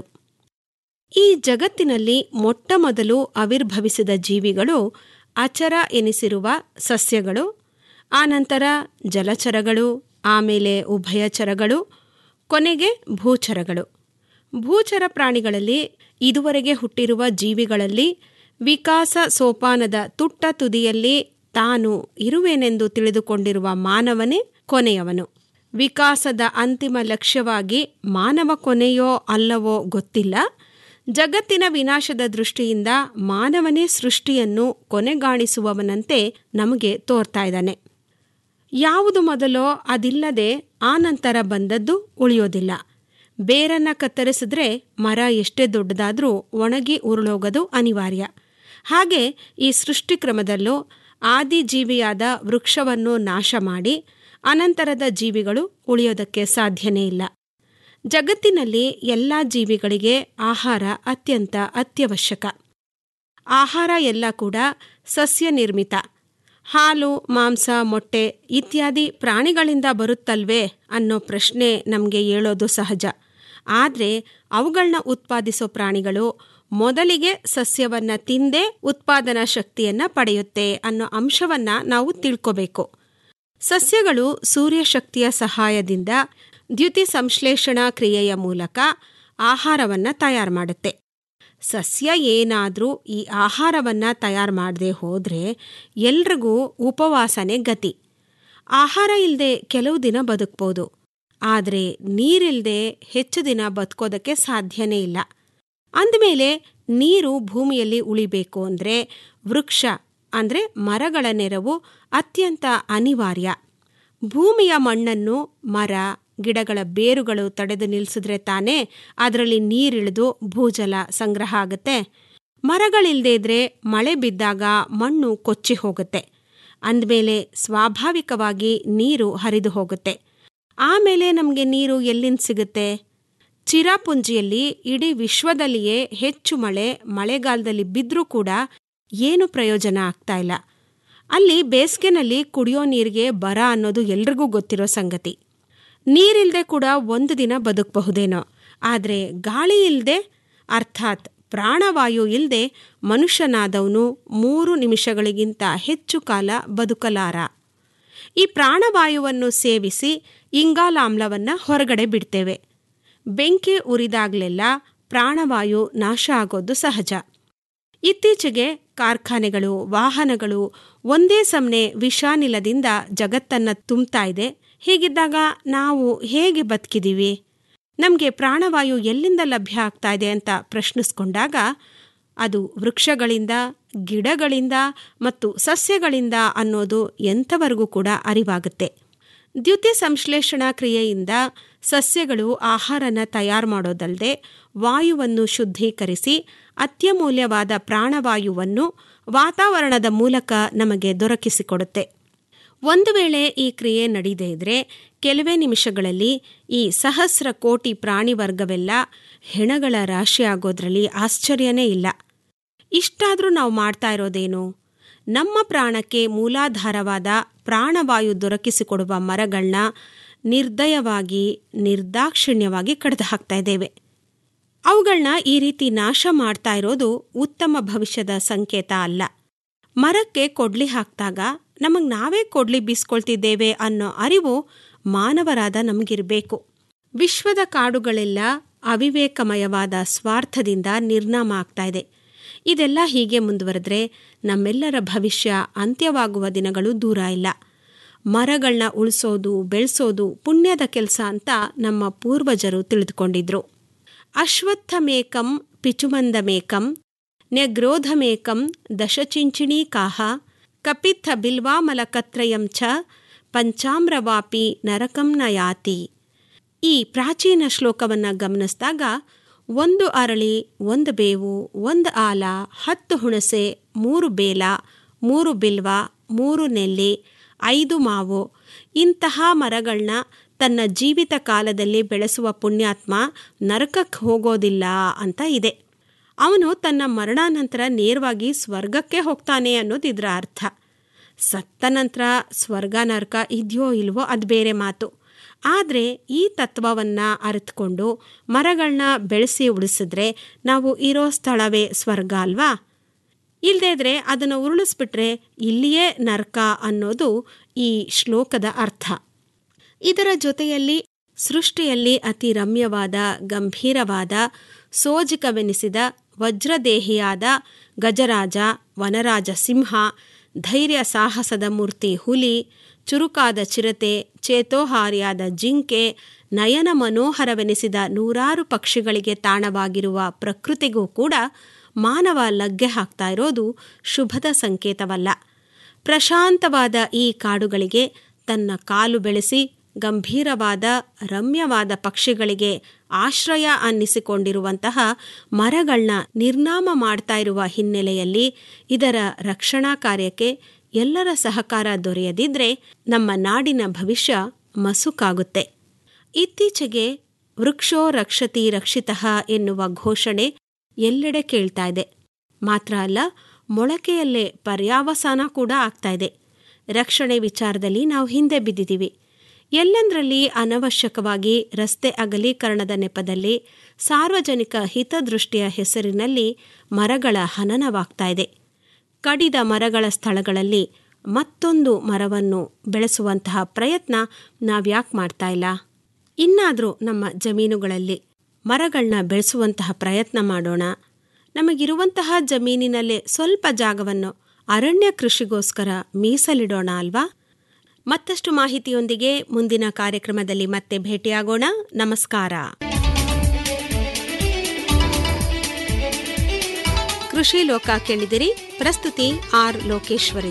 ಈ ಜಗತ್ತಿನಲ್ಲಿ ಮೊಟ್ಟಮೊದಲು ಆವಿರ್ಭವಿಸಿದ ಜೀವಿಗಳು ಅಚರ ಎನಿಸಿರುವ ಸಸ್ಯಗಳು ಆನಂತರ ಜಲಚರಗಳು ಆಮೇಲೆ ಉಭಯಚರಗಳು ಕೊನೆಗೆ ಭೂಚರಗಳು ಭೂಚರ ಪ್ರಾಣಿಗಳಲ್ಲಿ ಇದುವರೆಗೆ ಹುಟ್ಟಿರುವ ಜೀವಿಗಳಲ್ಲಿ ವಿಕಾಸ ಸೋಪಾನದ ತುಟ್ಟ ತುದಿಯಲ್ಲಿ ತಾನು ಇರುವೆನೆಂದು ತಿಳಿದುಕೊಂಡಿರುವ ಮಾನವನೇ ಕೊನೆಯವನು ವಿಕಾಸದ ಅಂತಿಮ ಲಕ್ಷ್ಯವಾಗಿ ಮಾನವ ಕೊನೆಯೋ ಅಲ್ಲವೋ ಗೊತ್ತಿಲ್ಲ ಜಗತ್ತಿನ ವಿನಾಶದ ದೃಷ್ಟಿಯಿಂದ ಮಾನವನೇ ಸೃಷ್ಟಿಯನ್ನು ಕೊನೆಗಾಣಿಸುವವನಂತೆ ನಮಗೆ ತೋರ್ತಾ ಇದ್ದಾನೆ ಯಾವುದು ಮೊದಲೋ ಅದಿಲ್ಲದೆ ಆನಂತರ ಬಂದದ್ದು ಉಳಿಯೋದಿಲ್ಲ ಬೇರನ್ನ ಕತ್ತರಿಸಿದ್ರೆ ಮರ ಎಷ್ಟೇ ದೊಡ್ಡದಾದರೂ ಒಣಗಿ ಉರುಳೋಗೋದು ಅನಿವಾರ್ಯ ಹಾಗೆ ಈ ಸೃಷ್ಟಿಕ್ರಮದಲ್ಲೂ ಆದಿಜೀವಿಯಾದ ವೃಕ್ಷವನ್ನು ನಾಶ ಮಾಡಿ ಅನಂತರದ ಜೀವಿಗಳು ಉಳಿಯೋದಕ್ಕೆ ಸಾಧ್ಯನೇ ಇಲ್ಲ ಜಗತ್ತಿನಲ್ಲಿ ಎಲ್ಲ ಜೀವಿಗಳಿಗೆ ಆಹಾರ ಅತ್ಯಂತ ಅತ್ಯವಶ್ಯಕ ಆಹಾರ ಎಲ್ಲ ಕೂಡ ಸಸ್ಯ ನಿರ್ಮಿತ ಹಾಲು ಮಾಂಸ ಮೊಟ್ಟೆ ಇತ್ಯಾದಿ ಪ್ರಾಣಿಗಳಿಂದ ಬರುತ್ತಲ್ವೇ ಅನ್ನೋ ಪ್ರಶ್ನೆ ನಮಗೆ ಹೇಳೋದು ಸಹಜ ಆದರೆ ಅವುಗಳನ್ನ ಉತ್ಪಾದಿಸೋ ಪ್ರಾಣಿಗಳು ಮೊದಲಿಗೆ ಸಸ್ಯವನ್ನ ತಿಂದೇ ಉತ್ಪಾದನಾ ಶಕ್ತಿಯನ್ನ ಪಡೆಯುತ್ತೆ ಅನ್ನೋ ಅಂಶವನ್ನ ನಾವು ತಿಳ್ಕೋಬೇಕು ಸಸ್ಯಗಳು ಸೂರ್ಯಶಕ್ತಿಯ ಸಹಾಯದಿಂದ ದ್ಯುತಿ ಸಂಶ್ಲೇಷಣಾ ಕ್ರಿಯೆಯ ಮೂಲಕ ಆಹಾರವನ್ನ ತಯಾರು ಮಾಡುತ್ತೆ ಸಸ್ಯ ಏನಾದರೂ ಈ ಆಹಾರವನ್ನ ತಯಾರು ಮಾಡದೆ ಹೋದರೆ ಎಲ್ರಿಗೂ ಉಪವಾಸನೆ ಗತಿ ಆಹಾರ ಇಲ್ಲದೆ ಕೆಲವು ದಿನ ಬದುಕ್ಬೋದು ಆದರೆ ನೀರಿಲ್ಲದೆ ಹೆಚ್ಚು ದಿನ ಬದುಕೋದಕ್ಕೆ ಸಾಧ್ಯನೇ ಇಲ್ಲ ಅಂದಮೇಲೆ ನೀರು ಭೂಮಿಯಲ್ಲಿ ಉಳಿಬೇಕು ಅಂದರೆ ವೃಕ್ಷ ಅಂದರೆ ಮರಗಳ ನೆರವು ಅತ್ಯಂತ ಅನಿವಾರ್ಯ ಭೂಮಿಯ ಮಣ್ಣನ್ನು ಮರ ಗಿಡಗಳ ಬೇರುಗಳು ತಡೆದು ನಿಲ್ಲಿಸಿದ್ರೆ ತಾನೇ ಅದರಲ್ಲಿ ನೀರಿಳಿದು ಭೂಜಲ ಸಂಗ್ರಹ ಆಗುತ್ತೆ ಮರಗಳಿಲ್ಲದೆ ಇದ್ರೆ ಮಳೆ ಬಿದ್ದಾಗ ಮಣ್ಣು ಕೊಚ್ಚಿ ಹೋಗುತ್ತೆ ಅಂದಮೇಲೆ ಸ್ವಾಭಾವಿಕವಾಗಿ ನೀರು ಹರಿದು ಹೋಗುತ್ತೆ ಆಮೇಲೆ ನಮಗೆ ನೀರು ಎಲ್ಲಿಂದ ಸಿಗುತ್ತೆ ಚಿರಾಪುಂಜಿಯಲ್ಲಿ ಇಡೀ ವಿಶ್ವದಲ್ಲಿಯೇ ಹೆಚ್ಚು ಮಳೆ ಮಳೆಗಾಲದಲ್ಲಿ ಬಿದ್ದರೂ ಕೂಡ ಏನು ಪ್ರಯೋಜನ ಆಗ್ತಾ ಇಲ್ಲ ಅಲ್ಲಿ ಬೇಸಿಗೆನಲ್ಲಿ ಕುಡಿಯೋ ನೀರಿಗೆ ಬರ ಅನ್ನೋದು ಎಲ್ರಿಗೂ ಗೊತ್ತಿರೋ ಸಂಗತಿ ನೀರಿಲ್ಲದೆ ಕೂಡ ಒಂದು ದಿನ ಬದುಕಬಹುದೇನೋ ಆದರೆ ಗಾಳಿ ಇಲ್ಲದೆ ಅರ್ಥಾತ್ ಪ್ರಾಣವಾಯು ಇಲ್ಲದೆ ಮನುಷ್ಯನಾದವನು ಮೂರು ನಿಮಿಷಗಳಿಗಿಂತ ಹೆಚ್ಚು ಕಾಲ ಬದುಕಲಾರ ಈ ಪ್ರಾಣವಾಯುವನ್ನು ಸೇವಿಸಿ ಇಂಗಾಲಾಮ್ಲವನ್ನು ಹೊರಗಡೆ ಬಿಡ್ತೇವೆ ಬೆಂಕಿ ಉರಿದಾಗಲೆಲ್ಲ ಪ್ರಾಣವಾಯು ನಾಶ ಆಗೋದು ಸಹಜ ಇತ್ತೀಚೆಗೆ ಕಾರ್ಖಾನೆಗಳು ವಾಹನಗಳು ಒಂದೇ ಸಮನೆ ವಿಷಾನಿಲದಿಂದ ಜಗತ್ತನ್ನ ತುಂಬ್ತಾ ಇದೆ ಹೀಗಿದ್ದಾಗ ನಾವು ಹೇಗೆ ಬದುಕಿದೀವಿ ನಮಗೆ ಪ್ರಾಣವಾಯು ಎಲ್ಲಿಂದ ಲಭ್ಯ ಆಗ್ತಾ ಇದೆ ಅಂತ ಪ್ರಶ್ನಿಸ್ಕೊಂಡಾಗ ಅದು ವೃಕ್ಷಗಳಿಂದ ಗಿಡಗಳಿಂದ ಮತ್ತು ಸಸ್ಯಗಳಿಂದ ಅನ್ನೋದು ಎಂಥವರೆಗೂ ಕೂಡ ಅರಿವಾಗುತ್ತೆ ದ್ಯುತಿ ಸಂಶ್ಲೇಷಣಾ ಕ್ರಿಯೆಯಿಂದ ಸಸ್ಯಗಳು ಆಹಾರನ ತಯಾರು ಮಾಡೋದಲ್ಲದೆ ವಾಯುವನ್ನು ಶುದ್ಧೀಕರಿಸಿ ಅತ್ಯಮೂಲ್ಯವಾದ ಪ್ರಾಣವಾಯುವನ್ನು ವಾತಾವರಣದ ಮೂಲಕ ನಮಗೆ ದೊರಕಿಸಿಕೊಡುತ್ತೆ ಒಂದು ವೇಳೆ ಈ ಕ್ರಿಯೆ ನಡೀದೇ ಇದ್ರೆ ಕೆಲವೇ ನಿಮಿಷಗಳಲ್ಲಿ ಈ ಸಹಸ್ರ ಕೋಟಿ ಪ್ರಾಣಿ ವರ್ಗವೆಲ್ಲ ಹೆಣಗಳ ರಾಶಿಯಾಗೋದ್ರಲ್ಲಿ ಆಶ್ಚರ್ಯನೇ ಇಲ್ಲ ಇಷ್ಟಾದರೂ ನಾವು ಮಾಡ್ತಾ ಇರೋದೇನು ನಮ್ಮ ಪ್ರಾಣಕ್ಕೆ ಮೂಲಾಧಾರವಾದ ಪ್ರಾಣವಾಯು ದೊರಕಿಸಿಕೊಡುವ ಮರಗಳನ್ನ ನಿರ್ದಯವಾಗಿ ನಿರ್ದಾಕ್ಷಿಣ್ಯವಾಗಿ ಕಡಿದು ಹಾಕ್ತಾ ಇದ್ದೇವೆ ಅವುಗಳನ್ನ ಈ ರೀತಿ ನಾಶ ಮಾಡ್ತಾ ಇರೋದು ಉತ್ತಮ ಭವಿಷ್ಯದ ಸಂಕೇತ ಅಲ್ಲ ಮರಕ್ಕೆ ಕೊಡ್ಲಿ ಹಾಕ್ದಾಗ ನಮಗೆ ನಾವೇ ಕೊಡ್ಲಿ ಬೀಸ್ಕೊಳ್ತಿದ್ದೇವೆ ಅನ್ನೋ ಅರಿವು ಮಾನವರಾದ ನಮಗಿರಬೇಕು ವಿಶ್ವದ ಕಾಡುಗಳೆಲ್ಲ ಅವಿವೇಕಮಯವಾದ ಸ್ವಾರ್ಥದಿಂದ ನಿರ್ನಾಮ ಆಗ್ತಾ ಇದೆ ಇದೆಲ್ಲ ಹೀಗೆ ಮುಂದುವರೆದ್ರೆ ನಮ್ಮೆಲ್ಲರ ಭವಿಷ್ಯ ಅಂತ್ಯವಾಗುವ ದಿನಗಳು ದೂರ ಇಲ್ಲ ಮರಗಳನ್ನ ಉಳಿಸೋದು ಬೆಳೆಸೋದು ಪುಣ್ಯದ ಕೆಲಸ ಅಂತ ನಮ್ಮ ಪೂರ್ವಜರು ತಿಳಿದುಕೊಂಡಿದ್ರು ಅಶ್ವತ್ಥಮೇಕಂ ಪಿಚುಮಂದಮೇಕಂ ನ್ಯಗ್ರೋಧಮೇಕಂ ದಶಚಿಂಚಿಣೀಕಾಹ ಕಪಿತ್ಥ ಬಿಲ್ವಾಮಲಕತ್ರಯಂ ಚ ಪಂಚಾಮ್ರವಾಪಿ ನರಕಂ ನ ಯಾತಿ ಈ ಪ್ರಾಚೀನ ಶ್ಲೋಕವನ್ನು ಗಮನಿಸಿದಾಗ ಒಂದು ಅರಳಿ ಒಂದು ಬೇವು ಒಂದು ಆಲ ಹತ್ತು ಹುಣಸೆ ಮೂರು ಬೇಲ ಮೂರು ಬಿಲ್ವ ಮೂರು ನೆಲ್ಲಿ ಐದು ಮಾವು ಇಂತಹ ಮರಗಳನ್ನ ತನ್ನ ಜೀವಿತ ಕಾಲದಲ್ಲಿ ಬೆಳೆಸುವ ಪುಣ್ಯಾತ್ಮ ನರಕಕ್ಕೆ ಹೋಗೋದಿಲ್ಲ ಅಂತ ಇದೆ ಅವನು ತನ್ನ ಮರಣಾನಂತರ ನೇರವಾಗಿ ಸ್ವರ್ಗಕ್ಕೆ ಹೋಗ್ತಾನೆ ಅನ್ನೋದು ಇದರ ಅರ್ಥ ಸತ್ತ ನಂತರ ಸ್ವರ್ಗ ನರಕ ಇದೆಯೋ ಇಲ್ವೋ ಅದು ಬೇರೆ ಮಾತು ಆದರೆ ಈ ತತ್ವವನ್ನು ಅರಿತುಕೊಂಡು ಮರಗಳನ್ನ ಬೆಳೆಸಿ ಉಳಿಸಿದ್ರೆ ನಾವು ಇರೋ ಸ್ಥಳವೇ ಸ್ವರ್ಗ ಅಲ್ವಾ ಇಲ್ಲದೇ ಇದ್ರೆ ಅದನ್ನು ಉರುಳಿಸ್ಬಿಟ್ರೆ ಇಲ್ಲಿಯೇ ನರಕ ಅನ್ನೋದು ಈ ಶ್ಲೋಕದ ಅರ್ಥ ಇದರ ಜೊತೆಯಲ್ಲಿ ಸೃಷ್ಟಿಯಲ್ಲಿ ಅತಿ ರಮ್ಯವಾದ ಗಂಭೀರವಾದ ಸೋಜಿಕವೆನಿಸಿದ ವಜ್ರದೇಹಿಯಾದ ಗಜರಾಜ ವನರಾಜ ಸಿಂಹ ಧೈರ್ಯ ಸಾಹಸದ ಮೂರ್ತಿ ಹುಲಿ ಚುರುಕಾದ ಚಿರತೆ ಚೇತೋಹಾರಿಯಾದ ಜಿಂಕೆ ನಯನ ಮನೋಹರವೆನಿಸಿದ ನೂರಾರು ಪಕ್ಷಿಗಳಿಗೆ ತಾಣವಾಗಿರುವ ಪ್ರಕೃತಿಗೂ ಕೂಡ ಮಾನವ ಲಗ್ಗೆ ಹಾಕ್ತಾ ಇರೋದು ಶುಭದ ಸಂಕೇತವಲ್ಲ ಪ್ರಶಾಂತವಾದ ಈ ಕಾಡುಗಳಿಗೆ ತನ್ನ ಕಾಲು ಬೆಳೆಸಿ ಗಂಭೀರವಾದ ರಮ್ಯವಾದ ಪಕ್ಷಿಗಳಿಗೆ ಆಶ್ರಯ ಅನ್ನಿಸಿಕೊಂಡಿರುವಂತಹ ಮರಗಳನ್ನ ನಿರ್ನಾಮ ಮಾಡ್ತಾ ಇರುವ ಹಿನ್ನೆಲೆಯಲ್ಲಿ ಇದರ ರಕ್ಷಣಾ ಕಾರ್ಯಕ್ಕೆ ಎಲ್ಲರ ಸಹಕಾರ ದೊರೆಯದಿದ್ರೆ ನಮ್ಮ ನಾಡಿನ ಭವಿಷ್ಯ ಮಸುಕಾಗುತ್ತೆ ಇತ್ತೀಚೆಗೆ ವೃಕ್ಷೋ ರಕ್ಷತಿ ರಕ್ಷಿತಃ ಎನ್ನುವ ಘೋಷಣೆ ಎಲ್ಲೆಡೆ ಕೇಳ್ತಾ ಇದೆ ಮಾತ್ರ ಅಲ್ಲ ಮೊಳಕೆಯಲ್ಲೇ ಪರ್ಯಾವಸಾನ ಕೂಡ ಆಗ್ತಾ ಇದೆ ರಕ್ಷಣೆ ವಿಚಾರದಲ್ಲಿ ನಾವು ಹಿಂದೆ ಬಿದ್ದಿದ್ದೀವಿ ಎಲ್ಲೆಂದರಲ್ಲಿ ಅನವಶ್ಯಕವಾಗಿ ರಸ್ತೆ ಅಗಲೀಕರಣದ ನೆಪದಲ್ಲಿ ಸಾರ್ವಜನಿಕ ಹಿತದೃಷ್ಟಿಯ ಹೆಸರಿನಲ್ಲಿ ಮರಗಳ ಹನನವಾಗ್ತಾ ಇದೆ ಕಡಿದ ಮರಗಳ ಸ್ಥಳಗಳಲ್ಲಿ ಮತ್ತೊಂದು ಮರವನ್ನು ಬೆಳೆಸುವಂತಹ ಪ್ರಯತ್ನ ನಾವ್ಯಾಕೆ ಮಾಡ್ತಾ ಇಲ್ಲ ಇನ್ನಾದರೂ ನಮ್ಮ ಜಮೀನುಗಳಲ್ಲಿ ಮರಗಳನ್ನ ಬೆಳೆಸುವಂತಹ ಪ್ರಯತ್ನ ಮಾಡೋಣ ನಮಗಿರುವಂತಹ ಜಮೀನಿನಲ್ಲೇ ಸ್ವಲ್ಪ ಜಾಗವನ್ನು ಅರಣ್ಯ ಕೃಷಿಗೋಸ್ಕರ ಮೀಸಲಿಡೋಣ ಅಲ್ವಾ ಮತ್ತಷ್ಟು ಮಾಹಿತಿಯೊಂದಿಗೆ ಮುಂದಿನ ಕಾರ್ಯಕ್ರಮದಲ್ಲಿ ಮತ್ತೆ ಭೇಟಿಯಾಗೋಣ ನಮಸ್ಕಾರ ಕೃಷಿ ಲೋಕ ಕೇಳಿದಿರಿ ಪ್ರಸ್ತುತಿ ಆರ್ ಲೋಕೇಶ್ವರಿ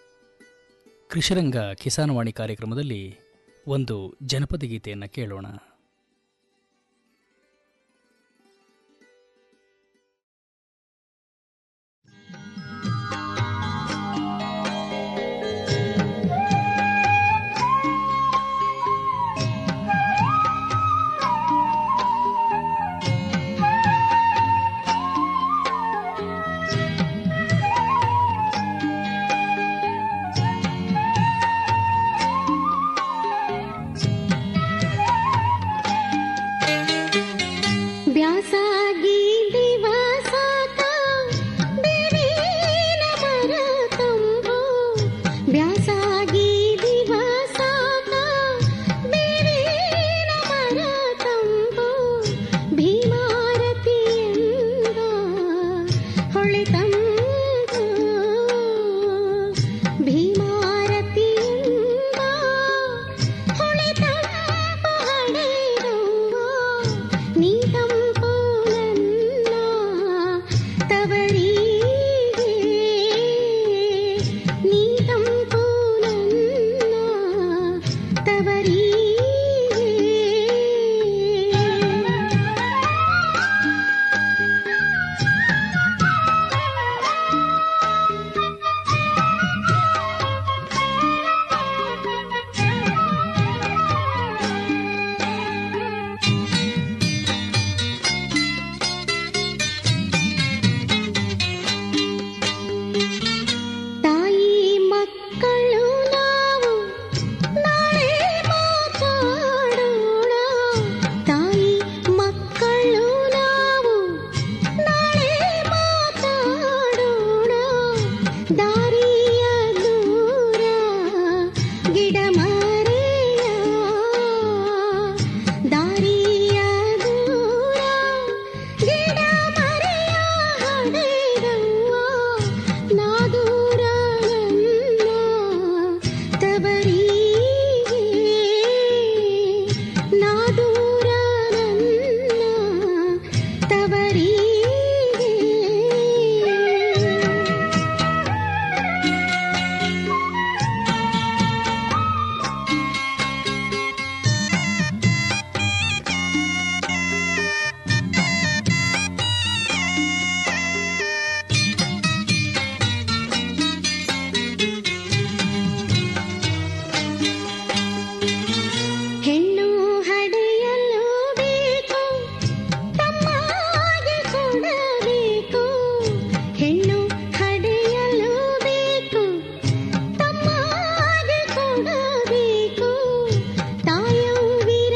ಕೃಷಿರಂಗ ಕಿಸಾನವಾಣಿ ಕಾರ್ಯಕ್ರಮದಲ್ಲಿ ಒಂದು ಜನಪದ ಗೀತೆಯನ್ನು ಕೇಳೋಣ